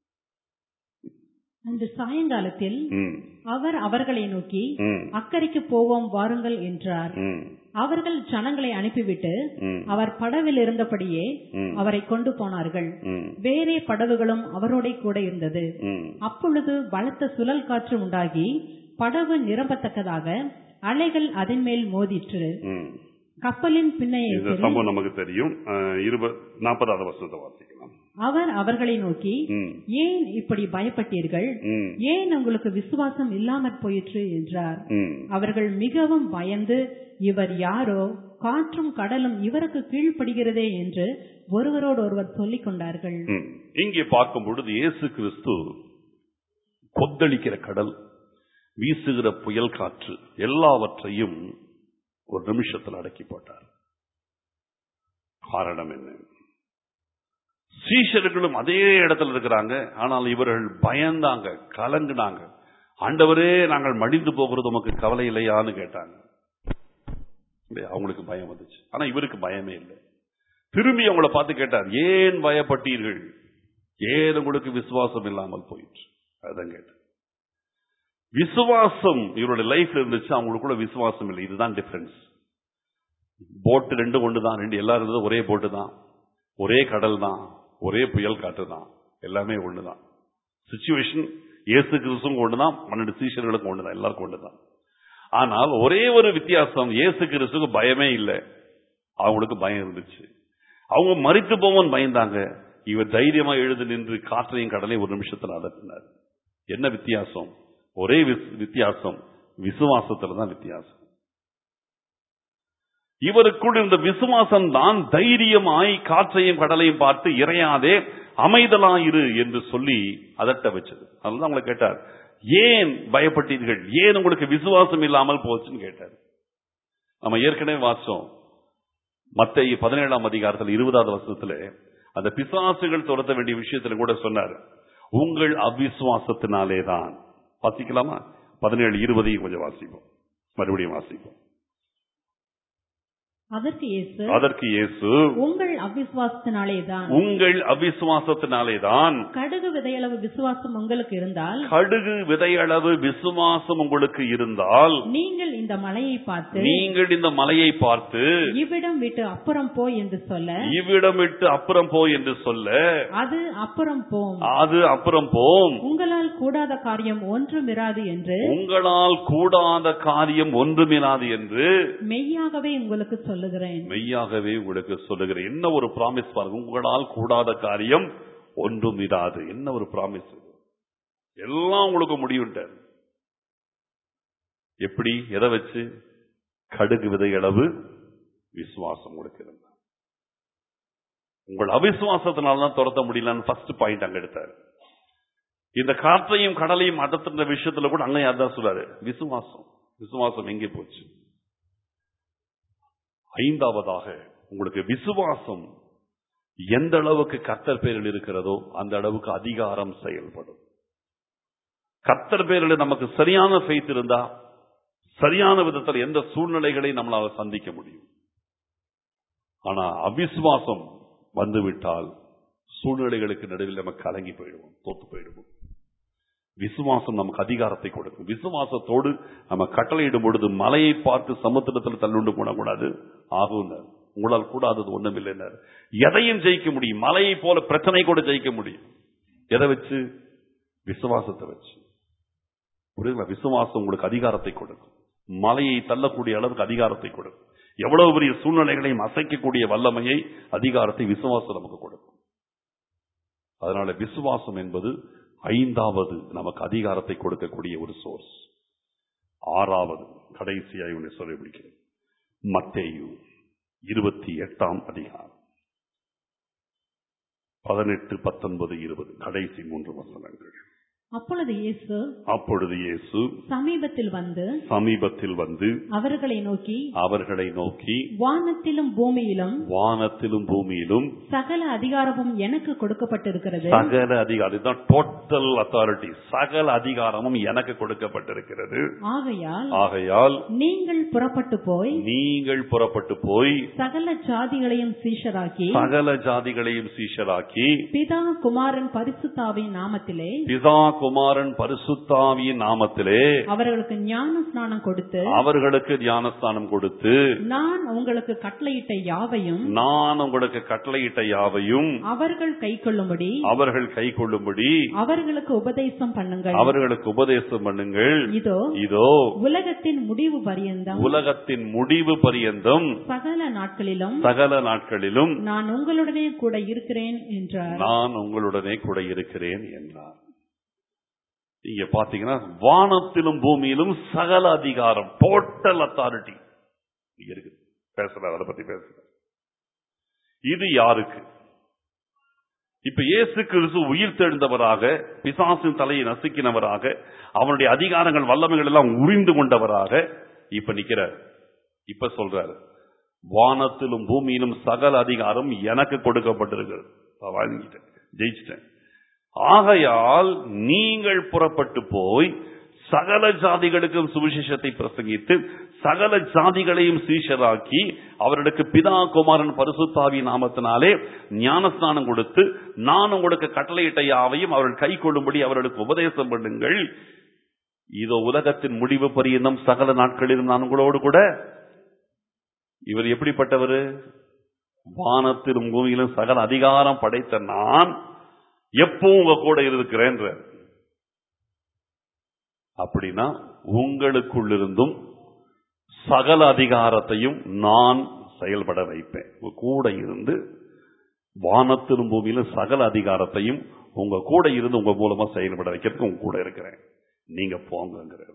அன்று சாயங்காலத்தில் ம், அவர் அவர்களை நோக்கி ம், அக்கறைக்கு போவோம் வாருங்கள் என்றார் ம், அவர்கள் ஜனங்களை அனுப்பிவிட்டு ம், அவர் படவில் இருந்தபடியே ம், அவரை கொண்டு போனார்கள் ம், வேறே படகுகளும் அவரோட கூட இருந்தது ம். அப்பொழுது பலத்த சுழல் காற்று உண்டாகி படகு நிரம்பத்தக்கதாக அலைகள் அதன் மேல் மோதிற்று ம். கப்பலின் பின்னையே இந்த சரி, சம்பவம் நமக்கு தெரியும் அஹ், இருபது நாற்பதாவது வருஷத்தை வாசிக்கலாம் அவர் அவர்களை நோக்கி ம், ஏன் இப்படி பயப்பட்டீர்கள் ம், ஏன் உங்களுக்கு விசுவாசம் இல்லாமற் போயிற்று என்றார் ம். அவர்கள் மிகவும் பயந்து இவர் யாரோ காற்றும் கடலும் இவருக்கு கீழ்ப்படுகிறதே என்று ஒருவரோடு ஒருவர் சொல்லிக் கொண்டார்கள் ம். இங்கே பார்க்கும் பொழுது இயேசு கிறிஸ்து கொந்தளிக்கிற கடல் வீசுகிற புயல் காற்று எல்லாவற்றையும் ஒரு நிமிஷத்தில் அடக்கி போட்டார் காரணம் என்ன சீஷர்களும் அதே இடத்துல இருக்கிறாங்க ஆனால் இவர்கள் பயந்தாங்க கலங்குனாங்க ஆண்டவரே நாங்கள் மடிந்து போகிறது உமக்கு கவலை இல்லையான்னு கேட்டாங்க இல்லையா? அவங்களுக்கு பயம் வந்துச்சு ஆனா இவருக்கு பயமே இல்லை திரும்பி அவங்கள பார்த்து கேட்டார் ஏன் பயப்பட்டீர்கள் ஏன் உங்களுக்கு விசுவாசம் இல்லாமல் போயிற்று அதான் கேட்டார் விசுவாசம் இவருடைய லைஃப்ல இருந்துச்சு அவங்களுக்குள்ள விசுவாசம் இல்லை இதுதான் டிஃபரன்ஸ் போட்டு ரெண்டு ஒன்று தான் ரெண்டு எல்லாரும் இருந்தது ஒரே போட்டு தான் ஒரே கடல் தான் ஒரே புயல் காற்று தான் எல்லாமே ஒன்று தான் சுச்சுவேஷன் இயேசு கிறிஸ்துவும் ஒன்று தான் பன்னெண்டு சீஷர்களுக்கும் ஒன்று தான் எல்லாருக்கும் ஒன்று தான் ஆனால் ஒரே ஒரு வித்தியாசம் இயேசு கிறிஸ்துக்கு பயமே இல்லை அவங்களுக்கு பயம் இருந்துச்சு அவங்க மறித்து போவோன்னு பயந்தாங்க இவர் தைரியமா எழுந்து நின்று காற்றையும் கடலையும் ஒரு நிமிஷத்துல அதட்டினார் என்ன வித்தியாசம் ஒரே விஸ்- வித்தியாசம் விசுவாசத்துல தான் வித்தியாசம் இவருக்குள் இருந்த விசுவாசம் தான் தைரியமாய் காற்றையும் கடலையும் பார்த்து இறையாதே அமைதலாயிரு என்று சொல்லி அதட்ட வச்சது அதனால அவங்களை கேட்டார் ஏன் பயப்பட்டீர்கள் ஏன் உங்களுக்கு விசுவாசம் இல்லாமல் போச்சுன்னு கேட்டார் நம்ம ஏற்கனவே வாசம் மத்திய பதினேழாம் அதிகாரத்தில் இருபதாவது வருஷத்துல அந்த பிசாசுகள் துரத்த வேண்டிய விஷயத்துல கூட சொன்னார் உங்கள் அவிசுவாசத்தினாலே தான் வாசிக்கலாமா பதினேழு இருபதையும் கொஞ்சம் வாசிப்போம் மறுபடியும் வாசிப்போம் அதற்கு இயேசு அதற்கு இயேசு உங்கள் அவிசுவாசத்தினாலேதான் உங்கள் அவிசுவாசத்தினாலே தான் கடுகு விதையளவு விசுவாசம் உங்களுக்கு இருந்தால் கடுகு விதையளவு விசுவாசம் உங்களுக்கு இருந்தால் நீங்கள் இந்த மலையை பார்த்து நீங்கள் இந்த மலையை பார்த்து இவ்விடம் விட்டு அப்புறம் போய் என்று சொல்ல இவ்விடம் விட்டு அப்புறம் போ என்று சொல்ல அது அப்புறம் போம் அது அப்புறம் போம் உங்களால் கூடாத காரியம் ஒன்றுமிராது என்று உங்களால் கூடாத காரியம் ஒன்றுமிராது என்று மெய்யாகவே உங்களுக்கு சொல்லுகிறேன் மெய்யாகவே உங்களுக்கு சொல்லுகிறேன் என்ன ஒரு பிராமிஸ் பாருங்க உங்களால் கூடாத காரியம் ஒன்றும் இராது என்ன ஒரு பிராமிஸ் எல்லாம் உங்களுக்கு முடிவுட்டார் எப்படி எதை வச்சு கடுகு விதையளவு விசுவாசம் உங்களுக்கு இருந்தார் உங்கள் அவிசுவாசத்தினால தான் துரத்த முடியலன்னு ஃபர்ஸ்ட் பாயிண்ட் அங்க எடுத்தார் இந்த காற்றையும் கடலையும் அதத்துற விஷயத்துல கூட அங்க யார் தான் சொல்றாரு விசுவாசம் விசுவாசம் எங்கே போச்சு ஐந்தாவதாக உங்களுக்கு விசுவாசம் எந்த அளவுக்கு கர்த்தர் பேரில் இருக்கிறதோ அந்த அளவுக்கு அதிகாரம் செயல்படும் கர்த்தர் பேரில் நமக்கு சரியான ஃபெய்த் இருந்தா சரியான விதத்தில் எந்த சூழ்நிலைகளை நம்மளால சந்திக்க முடியும் ஆனா அவிசுவாசம் வந்துவிட்டால் சூழ்நிலைகளுக்கு நடுவில் நம்ம கலங்கி போயிடுவோம் தோத்து போயிடுவோம் விசுவாசம் நமக்கு அதிகாரத்தை கொடுக்கும் விசுவாசத்தோடு நம்ம கட்டளையிடும் பொழுது மலையை பார்த்து சமுத்திரத்தில் தள்ளுண்டு போடக்கூடாது ஆகும் உங்களால் கூடாதது ஒண்ணும் இல்லைன்னார் எதையும் ஜெயிக்க முடியும் மலையை போல பிரச்சனை கூட ஜெயிக்க முடியும் எதை வச்சு விசுவாசத்தை வச்சு புரியுதுங்களா விசுவாசம் உங்களுக்கு அதிகாரத்தை கொடுக்கும் மலையை தள்ளக்கூடிய அளவுக்கு அதிகாரத்தை கொடுக்கும் எவ்வளவு பெரிய சூழ்நிலைகளையும் அசைக்கக்கூடிய வல்லமையை அதிகாரத்தை விசுவாசம் நமக்கு கொடுக்கும் அதனால விசுவாசம் என்பது ஐந்தாவது நமக்கு அதிகாரத்தை கொடுக்கக்கூடிய ஒரு சோர்ஸ் ஆறாவது கடைசியாக இவனை சொல்லி முடிக்கிறேன் மத்தேயு இருபத்தி எட்டாம் அதிகாரம் பதினெட்டு பத்தொன்பது இருபது கடைசி மூன்று வசனங்கள் அப்பொழுது இயேசு அப்பொழுது இயேசு சமீபத்தில் வந்து சமீபத்தில் வந்து அவர்களை நோக்கி அவர்களை நோக்கி வானத்திலும் பூமியிலும் வானத்திலும் பூமியிலும் சகல அதிகாரமும் எனக்கு கொடுக்கப்பட்டிருக்கிறது சகல அதிகாரம் இதுதான் டோட்டல் அத்தாரிட்டி சகல அதிகாரமும் எனக்கு கொடுக்கப்பட்டிருக்கிறது ஆகையால் ஆகையால் நீங்கள் புறப்பட்டு போய் நீங்கள் புறப்பட்டு போய் சகல ஜாதிகளையும் சீஷராக்கி சகல ஜாதிகளையும் சீஷராக்கி பிதா குமாரன் பரிசுத்தாவின் நாமத்திலே பிதா குமாரன் பரிசுத்தாவியின் நாமத்திலே அவர்களுக்கு ஞான ஸ்நானம் கொடுத்து அவர்களுக்கு ஞானஸ்தானம் கொடுத்து நான் உங்களுக்கு கட்டளையிட்ட யாவையும் நான் உங்களுக்கு கட்டளையிட்ட யாவையும் அவர்கள் கைக்கொள்ளும்படி அவர்கள் கை கொள்ளும்படி அவர்களுக்கு உபதேசம் பண்ணுங்கள் அவர்களுக்கு உபதேசம் பண்ணுங்கள் இதோ இதோ உலகத்தின் முடிவு பரியந்தம் உலகத்தின் முடிவு பரியந்தம் சகல நாட்களிலும் சகல நாட்களிலும் நான் உங்களுடனே கூட இருக்கிறேன் என்றார் நான் உங்களுடனே கூட இருக்கிறேன் என்றார் இங்க பாத்தீங்கன்னா வானத்திலும் பூமியிலும் சகல அதிகாரம் டோட்டல் அத்தாரிட்டி இருக்கு பேசுறாரு அதை பத்தி பேசுறாரு இது யாருக்கு இப்ப இயேசு கிறிஸ்து உயிர் தெழுந்தவராக பிசாசின் தலையை நசுக்கினவராக அவனுடைய அதிகாரங்கள் வல்லமைகள் எல்லாம் உறிந்து கொண்டவராக இப்ப நிக்கிறார் இப்ப சொல்றாரு வானத்திலும் பூமியிலும் சகல அதிகாரம் எனக்கு கொடுக்கப்பட்டிருக்கிறது நான் வாழ்ந்துட்டேன் ஜெயிச்சிட்டேன் ஆகையால் நீங்கள் புறப்பட்டு போய் சகல ஜாதிகளுக்கும் சுவிசேஷத்தை பிரசங்கித்து சகல ஜாதிகளையும் சீஷராக்கி அவர்களுக்கு பிதா குமாரன் பரிசுத்தாவி நாமத்தினாலே ஞானஸ்நானம் கொடுத்து நான் உங்களுக்கு கட்டளையிட்ட யாவையும் அவர்கள் கை கொள்ளும்படி அவர்களுக்கு உபதேசம் பண்ணுங்கள் இதோ உலகத்தின் முடிவு பரியந்தம் சகல நாட்களிலும் நான் உங்களோடு கூட இவர் எப்படிப்பட்டவர் வானத்திலும் பூமியிலும் சகல அதிகாரம் படைத்த நான் எப்பவும் உங்க கூட இருக்கிறேன் அப்படின்னா உங்களுக்குள்ளிருந்தும் சகல அதிகாரத்தையும் நான் செயல்பட வைப்பேன் உங்க கூட இருந்து வானத்திலும் பூமியிலும் சகல அதிகாரத்தையும் உங்க கூட இருந்து உங்க மூலமா செயல்பட வைக்கிறதுக்கு உங்க கூட இருக்கிறேன் நீங்க போங்கிறார்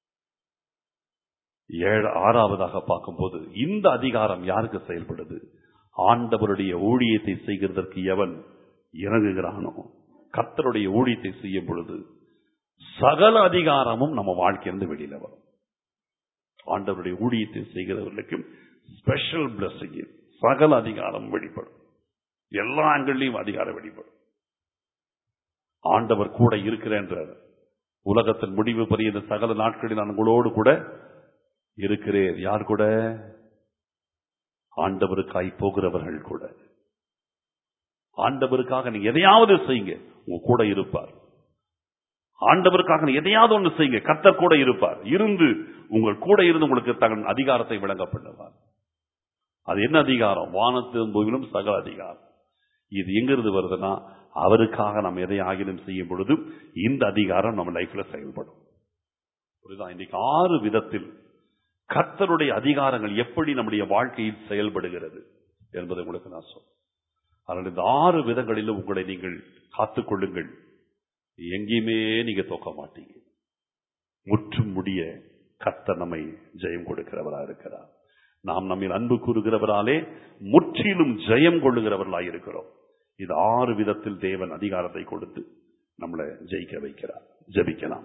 ஏழு ஆறாவதாக பார்க்கும்போது இந்த அதிகாரம் யாருக்கு செயல்படுது ஆண்டவருடைய ஊழியத்தை செய்கிறதற்கு எவன் இறங்குகிறானோ கர்த்தருடைய ஊழியத்தை செய்யும் பொழுது சகல அதிகாரமும் நம்ம வாழ்க்கையிலிருந்து வெளியில வரும் ஆண்டவருடைய ஊழியத்தை செய்கிறவர்களுக்கு ஸ்பெஷல் பிளஸிங் சகல அதிகாரம் வெளிப்படும் எல்லா ஆண்கள்லையும் அதிகாரம் வெளிப்படும் ஆண்டவர் கூட இருக்கிறேன்றார் உலகத்தின் முடிவு பெரிய இந்த சகல நாட்களில் நான் உங்களோடு கூட இருக்கிறேன் யார் கூட ஆண்டவருக்காய் போகிறவர்கள் கூட ஆண்டவருக்காக நீங்க எதையாவது செய்யுங்க உங்க கூட இருப்பார் ஆண்டவருக்காக நீ எதையாவது ஒன்று செய்யுங்க கர்த்தர் கூட இருப்பார் இருந்து உங்கள் கூட இருந்து உங்களுக்கு தன் அதிகாரத்தை விளங்க பண்ணுவார் அது என்ன அதிகாரம் வானத்திலும் பூமியிலும் சகல அதிகாரம் இது எங்கிருந்து வருதுன்னா அவருக்காக நாம் எதை ஆகிலும் செய்யும் பொழுது இந்த அதிகாரம் நம்ம லைஃப்ல செயல்படும் புரியுதா இன்னைக்கு ஆறு விதத்தில் கர்த்தருடைய அதிகாரங்கள் எப்படி நம்முடைய வாழ்க்கையில் செயல்படுகிறது என்பதை உங்களுக்கு நான் சொல்றேன் அதனால் இந்த ஆறு விதங்களிலும் உங்களை நீங்கள் காத்துக்கொள்ளுங்கள் எங்கேயுமே நீங்க தோக்க மாட்டீங்க முற்றும் முடிய கர்த்தர் நம்மை ஜெயம் கொடுக்கிறவரா இருக்கிறார் நாம் நம்மில் அன்பு கூறுகிறவராலே முற்றிலும் ஜெயம் கொள்ளுகிறவர்களாய் இருக்கிறோம் இது ஆறு விதத்தில் தேவன் அதிகாரத்தை கொடுத்து நம்மளை ஜெயிக்க வைக்கிறார் ஜெபிக்கலாம்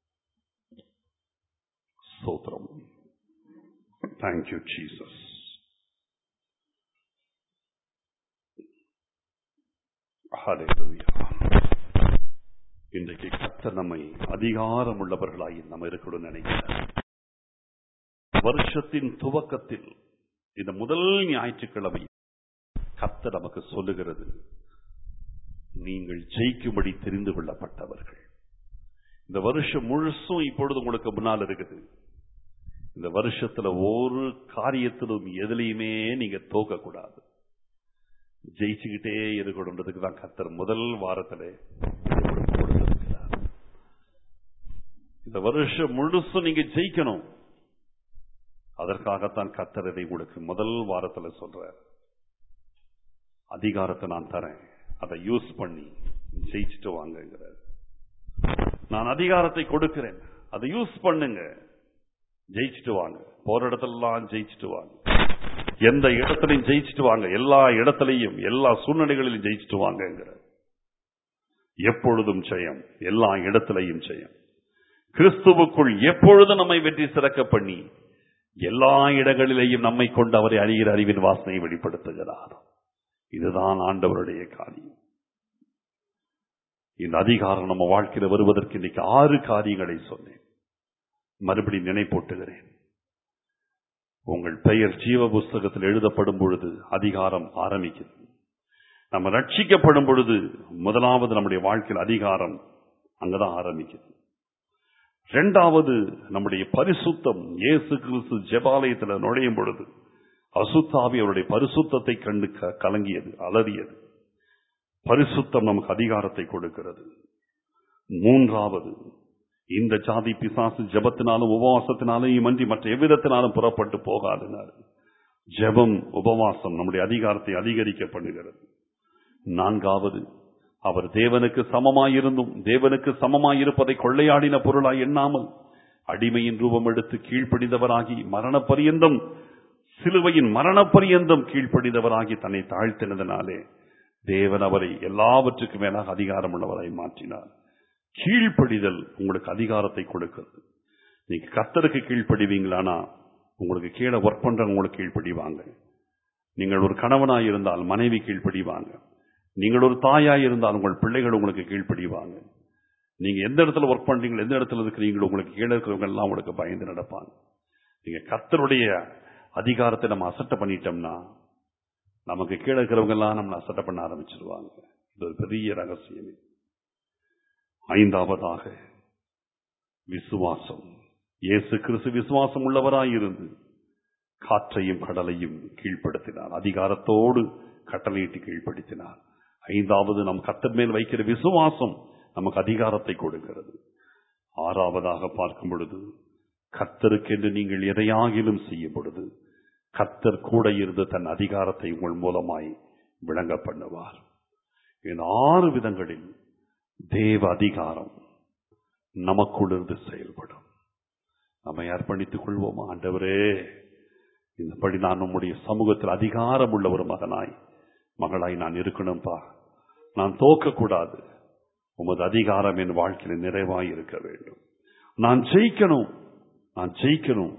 சோத்திரம் தேங்க்யூ ஜீசஸ் இன்றைக்கு கர்த்தர் நம்மை அதிகாரம் உள்ளவர்களாய் நம்ம இருக்கணும்னு நினைக்கிறேன் வருஷத்தின் துவக்கத்தில் இந்த முதல் ஞாயிற்றுக்கிழமை கர்த்தர் நமக்கு சொல்லுகிறது நீங்கள் ஜெயிக்கும்படி தெரிந்து கொள்ளப்பட்டவர்கள் இந்த வருஷம் முழுசும் இப்பொழுது உங்களுக்கு முன்னால் இருக்குது இந்த வருஷத்துல ஒரு காரியத்திலும் எதுலையுமே நீங்க தோக்க கூடாது ஜெயிச்சுக்கிட்டே இருக்கணுன்றதுக்கு தான் கர்த்தர் முதல் வாரத்துல உங்களுக்கு கொடுத்திருக்கிறார். இந்த வருஷம் முழுசும் நீங்க ஜெயிக்கணும் அதற்காகத்தான் கர்த்தர் இதை உங்களுக்கு முதல் வாரத்துல சொல்றார் அதிகாரத்தை நான் தரேன் அதை யூஸ் பண்ணி ஜெயிச்சுட்டு வாங்கங்கிறார் நான் அதிகாரத்தை கொடுக்கிறேன் அதை யூஸ் பண்ணுங்க ஜெயிச்சுட்டு வாங்க போற இடத்துலலாம் ஜெயிச்சுட்டு வாங்க எந்த இடத்துலையும் ஜெயிச்சுட்டு வாங்க எல்லா இடத்துலையும் எல்லா சூழ்நிலைகளிலும் ஜெயிச்சுட்டு வாங்கங்கிற எப்பொழுதும் ஜெயம் எல்லா இடத்திலையும் ஜெயம் கிறிஸ்துவுக்குள் எப்பொழுதும் நம்மை வெற்றி சிறக்க பண்ணி எல்லா இடங்களிலேயும் நம்மை கொண்டு அவரை அறிகிற அறிவின் வாசனையை வெளிப்படுத்துகிறார் இதுதான் ஆண்டவருடைய காரியம் இந்த அதிகாரம் நம்ம வாழ்க்கையில வருவதற்கு இன்னைக்கு ஆறு காரியங்களை சொன்னேன் மறுபடி நினைப்பூட்டுகிறேன் உங்கள் பெயர் ஜீவ புஸ்தகத்தில் எழுதப்படும் பொழுது அதிகாரம் ஆரம்பிக்குது நம்ம ரட்சிக்கப்படும் பொழுது முதலாவது நம்முடைய வாழ்க்கையில் அதிகாரம் அங்கதான் ஆரம்பிக்குது இரண்டாவது நம்முடைய பரிசுத்தம் இயேசு கிறிஸ்து ஜெபாலயத்தில் நுழையும் பொழுது அசுத்தாவி அவருடைய பரிசுத்தத்தை கண்டு க- கலங்கியது அலறியது பரிசுத்தம் நமக்கு அதிகாரத்தை கொடுக்கிறது மூன்றாவது இந்த ஜாதி பிசாசு ஜபத்தினாலும் உபவாசத்தினாலும் அன்றி மற்ற எவ்விதத்தினாலும் புறப்பட்டு போகாதுனார் ஜெபம் உபவாசம் நம்முடைய அதிகாரத்தை அதிகரிக்க பண்ணுகிறது நான்காவது அவர் தேவனுக்கு சமமாயிருந்தும் தேவனுக்கு சமமாயிருப்பதை கொள்ளையாடின பொருளாய் எண்ணாமல் அடிமையின் ரூபம் எடுத்து கீழ்ப்படிந்தவராகி மரணப்பரியந்தம் சிலுவையின் மரணப்பரியந்தம் கீழ்ப்படிந்தவராகி தன்னை தாழ்த்தினதனாலே தேவன் அவரை எல்லாவற்றுக்கும் மேலாக அதிகாரம் உள்ளவராய் மாற்றினார் கீழ்ப்படிதல் உங்களுக்கு அதிகாரத்தை கொடுக்கிறது நீங்க கர்த்தருக்கு கீழ்ப்படிவீங்களானா உங்களுக்கு கீழே ஒர்க் பண்றவங்க உங்களுக்கு கீழ்ப்படிவாங்க நீங்கள் ஒரு கணவனாய் இருந்தால் மனைவி கீழ்ப்படிவாங்க நீங்கள் ஒரு தாயாய் இருந்தால் உங்கள் பிள்ளைகள் உங்களுக்கு கீழ்ப்படிவாங்க நீங்க எந்த இடத்துல ஒர்க் பண்றீங்களோ எந்த இடத்துல இருக்கிறீங்களோ உங்களுக்கு கீழே இருக்கிறவங்க எல்லாம் உங்களுக்கு பயந்து நடப்பாங்க நீங்க கர்த்தருடைய அதிகாரத்தை நம்ம அசட்டை பண்ணிட்டோம்னா நமக்கு கீழே இருக்கிறவங்க எல்லாம் நம்மளை அசட்டை பண்ண ஆரம்பிச்சிருவாங்க இது ஒரு பெரிய ரகசியம் ஐந்தாவதாக விசுவாசம் இயேசு கிறிஸ்து விசுவாசம் உள்ளவராய் இருந்து காற்றையும் கடலையும் கீழ்ப்படுத்தினார் அதிகாரத்தோடு கட்டளையிட்டு கீழ்ப்படுத்தினார் ஐந்தாவது நம் கத்தர் மேல் வைக்கிற விசுவாசம் நமக்கு அதிகாரத்தை கொடுக்கிறது ஆறாவதாக பார்க்கும் பொழுது கர்த்தருக்கென்று நீங்கள் எதையாகிலும் செய்யும் பொழுது கர்த்தர் கூட இருந்து தன் அதிகாரத்தை உங்கள் மூலமாய் விளங்க பண்ணுவார் இந்த ஆறு விதங்களில் தேவ அதிகாரம் நமக்குள் இருந்து செயல்படும் நம்மை அர்ப்பணித்துக் கொள்வோம் ஆண்டவரே இந்தபடி நான் உம்முடைய சமூகத்தில் அதிகாரம் உள்ள ஒரு மகனாய் மகளாய் நான் இருக்கணும்பா நான் தோக்கக்கூடாது உமது அதிகாரம் என் வாழ்க்கையில் நிறைவாய் இருக்க வேண்டும் நான் ஜெயிக்கணும் நான் ஜெயிக்கணும்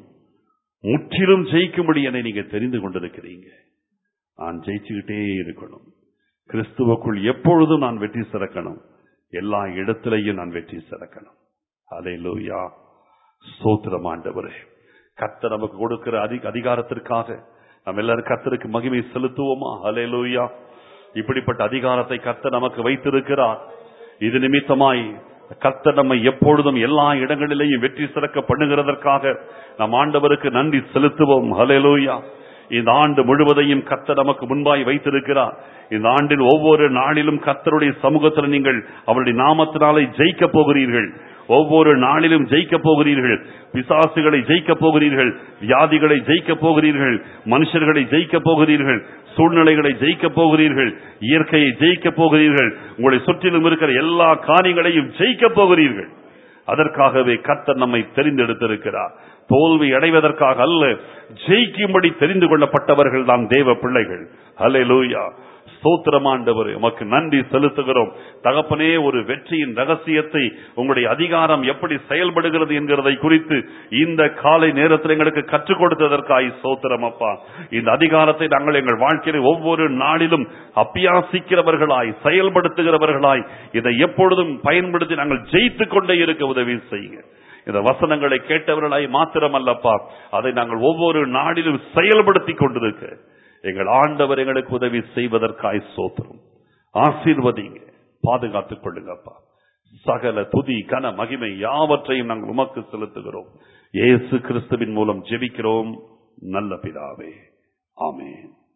முற்றிலும் ஜெயிக்கும்படி என்னை நீங்க தெரிந்து கொண்டிருக்கிறீங்க நான் ஜெயிச்சுக்கிட்டே இருக்கணும் கிறிஸ்துவுக்குள் எப்பொழுதும் நான் வெற்றி சிறக்கணும் எல்லா இடத்திலையும் நான் வெற்றி சிறக்கணும் அலையிலூயா ஸ்தோத்திரம் ஆண்டவரே கர்த்தர் நமக்கு கொடுக்கிற அதிக அதிகாரத்திற்காக நம்ம எல்லாரும் கர்த்தருக்கு மகிமை செலுத்துவோமா அலையிலூயா இப்படிப்பட்ட அதிகாரத்தை கர்த்தர் நமக்கு வைத்திருக்கிறார் இது நிமித்தமாய் கர்த்தர் நம்மை எப்பொழுதும் எல்லா இடங்களிலேயும் வெற்றி சிறக்க பண்ணுகிறதற்காக நம் ஆண்டவருக்கு நன்றி செலுத்துவோம் ஹalleluya இந்த ஆண்டு முழுவதையும் கர்த்தர் நமக்கு முன்பாய் வைத்திருக்கிறார் இந்த ஆண்டின் ஒவ்வொரு நாளிலும் கர்த்தருடைய சமூகத்தில் நீங்கள் அவருடைய நாமத்தினாலே ஜெயிக்க போகிறீர்கள் ஒவ்வொரு நாளிலும் ஜெயிக்க போகிறீர்கள் பிசாசுகளை ஜெயிக்க போகிறீர்கள் வியாதிகளை ஜெயிக்க போகிறீர்கள் மனுஷர்களை ஜெயிக்க போகிறீர்கள் சூழ்நிலைகளை ஜெயிக்க போகிறீர்கள் இயற்கையை ஜெயிக்க போகிறீர்கள் உங்களை சுற்றிலும் இருக்கிற எல்லா காரியங்களையும் ஜெயிக்க போகிறீர்கள் அதற்காகவே கர்த்தர் நம்மை தெரிந்தெடுத்திருக்கிறார் தோல்வி அடைவதற்காக அல்ல ஜெயிக்கும்படி தெரிந்து கொள்ளப்பட்டவர்கள் தான் தேவ பிள்ளைகள் ஹalleluya ஸ்தோத்திரமாண்டவர் உமக்கு நன்றி செலுத்துகிறோம் தகப்பனே ஒரு வெற்றியின் ரகசியத்தை உங்களுடைய அதிகாரம் எப்படி செயல்படுகிறது என்கிறதை குறித்து இந்த காலை நேரத்தில் எங்களுக்கு கற்றுக் கொடுத்ததற்காய் ஸ்தோத்திரம் அப்பா இந்த அதிகாரத்தை நாங்கள் எங்கள் வாழ்க்கையில் ஒவ்வொரு நாளிலும் அப்பியாசிக்கிறவர்களாய் செயல்படுத்துகிறவர்களாய் இதை எப்பொழுதும் பயன்படுத்தி நாங்கள் ஜெயித்துக் கொண்டே இருக்க உதவி செய்யுங்க இந்த வசனங்களை கேட்டவர்களாய் மாத்திரமல்லப்பா அதை நாங்கள் ஒவ்வொரு நாளிலும் செயல்படுத்தி கொண்டிருக்க எங்கள் ஆண்டவர் எங்களுக்கு உதவி செய்வதற்காய் சோத்திரம் ஆசீர்வதிங்க பாதுகாத்துக் கொள்ளுங்கப்பா சகல துதி கன மகிமை யாவற்றையும் நாங்கள் உமக்கு செலுத்துகிறோம் இயேசு கிறிஸ்துவின் மூலம் ஜெபிக்கிறோம் நல்ல பிதாவே ஆமென்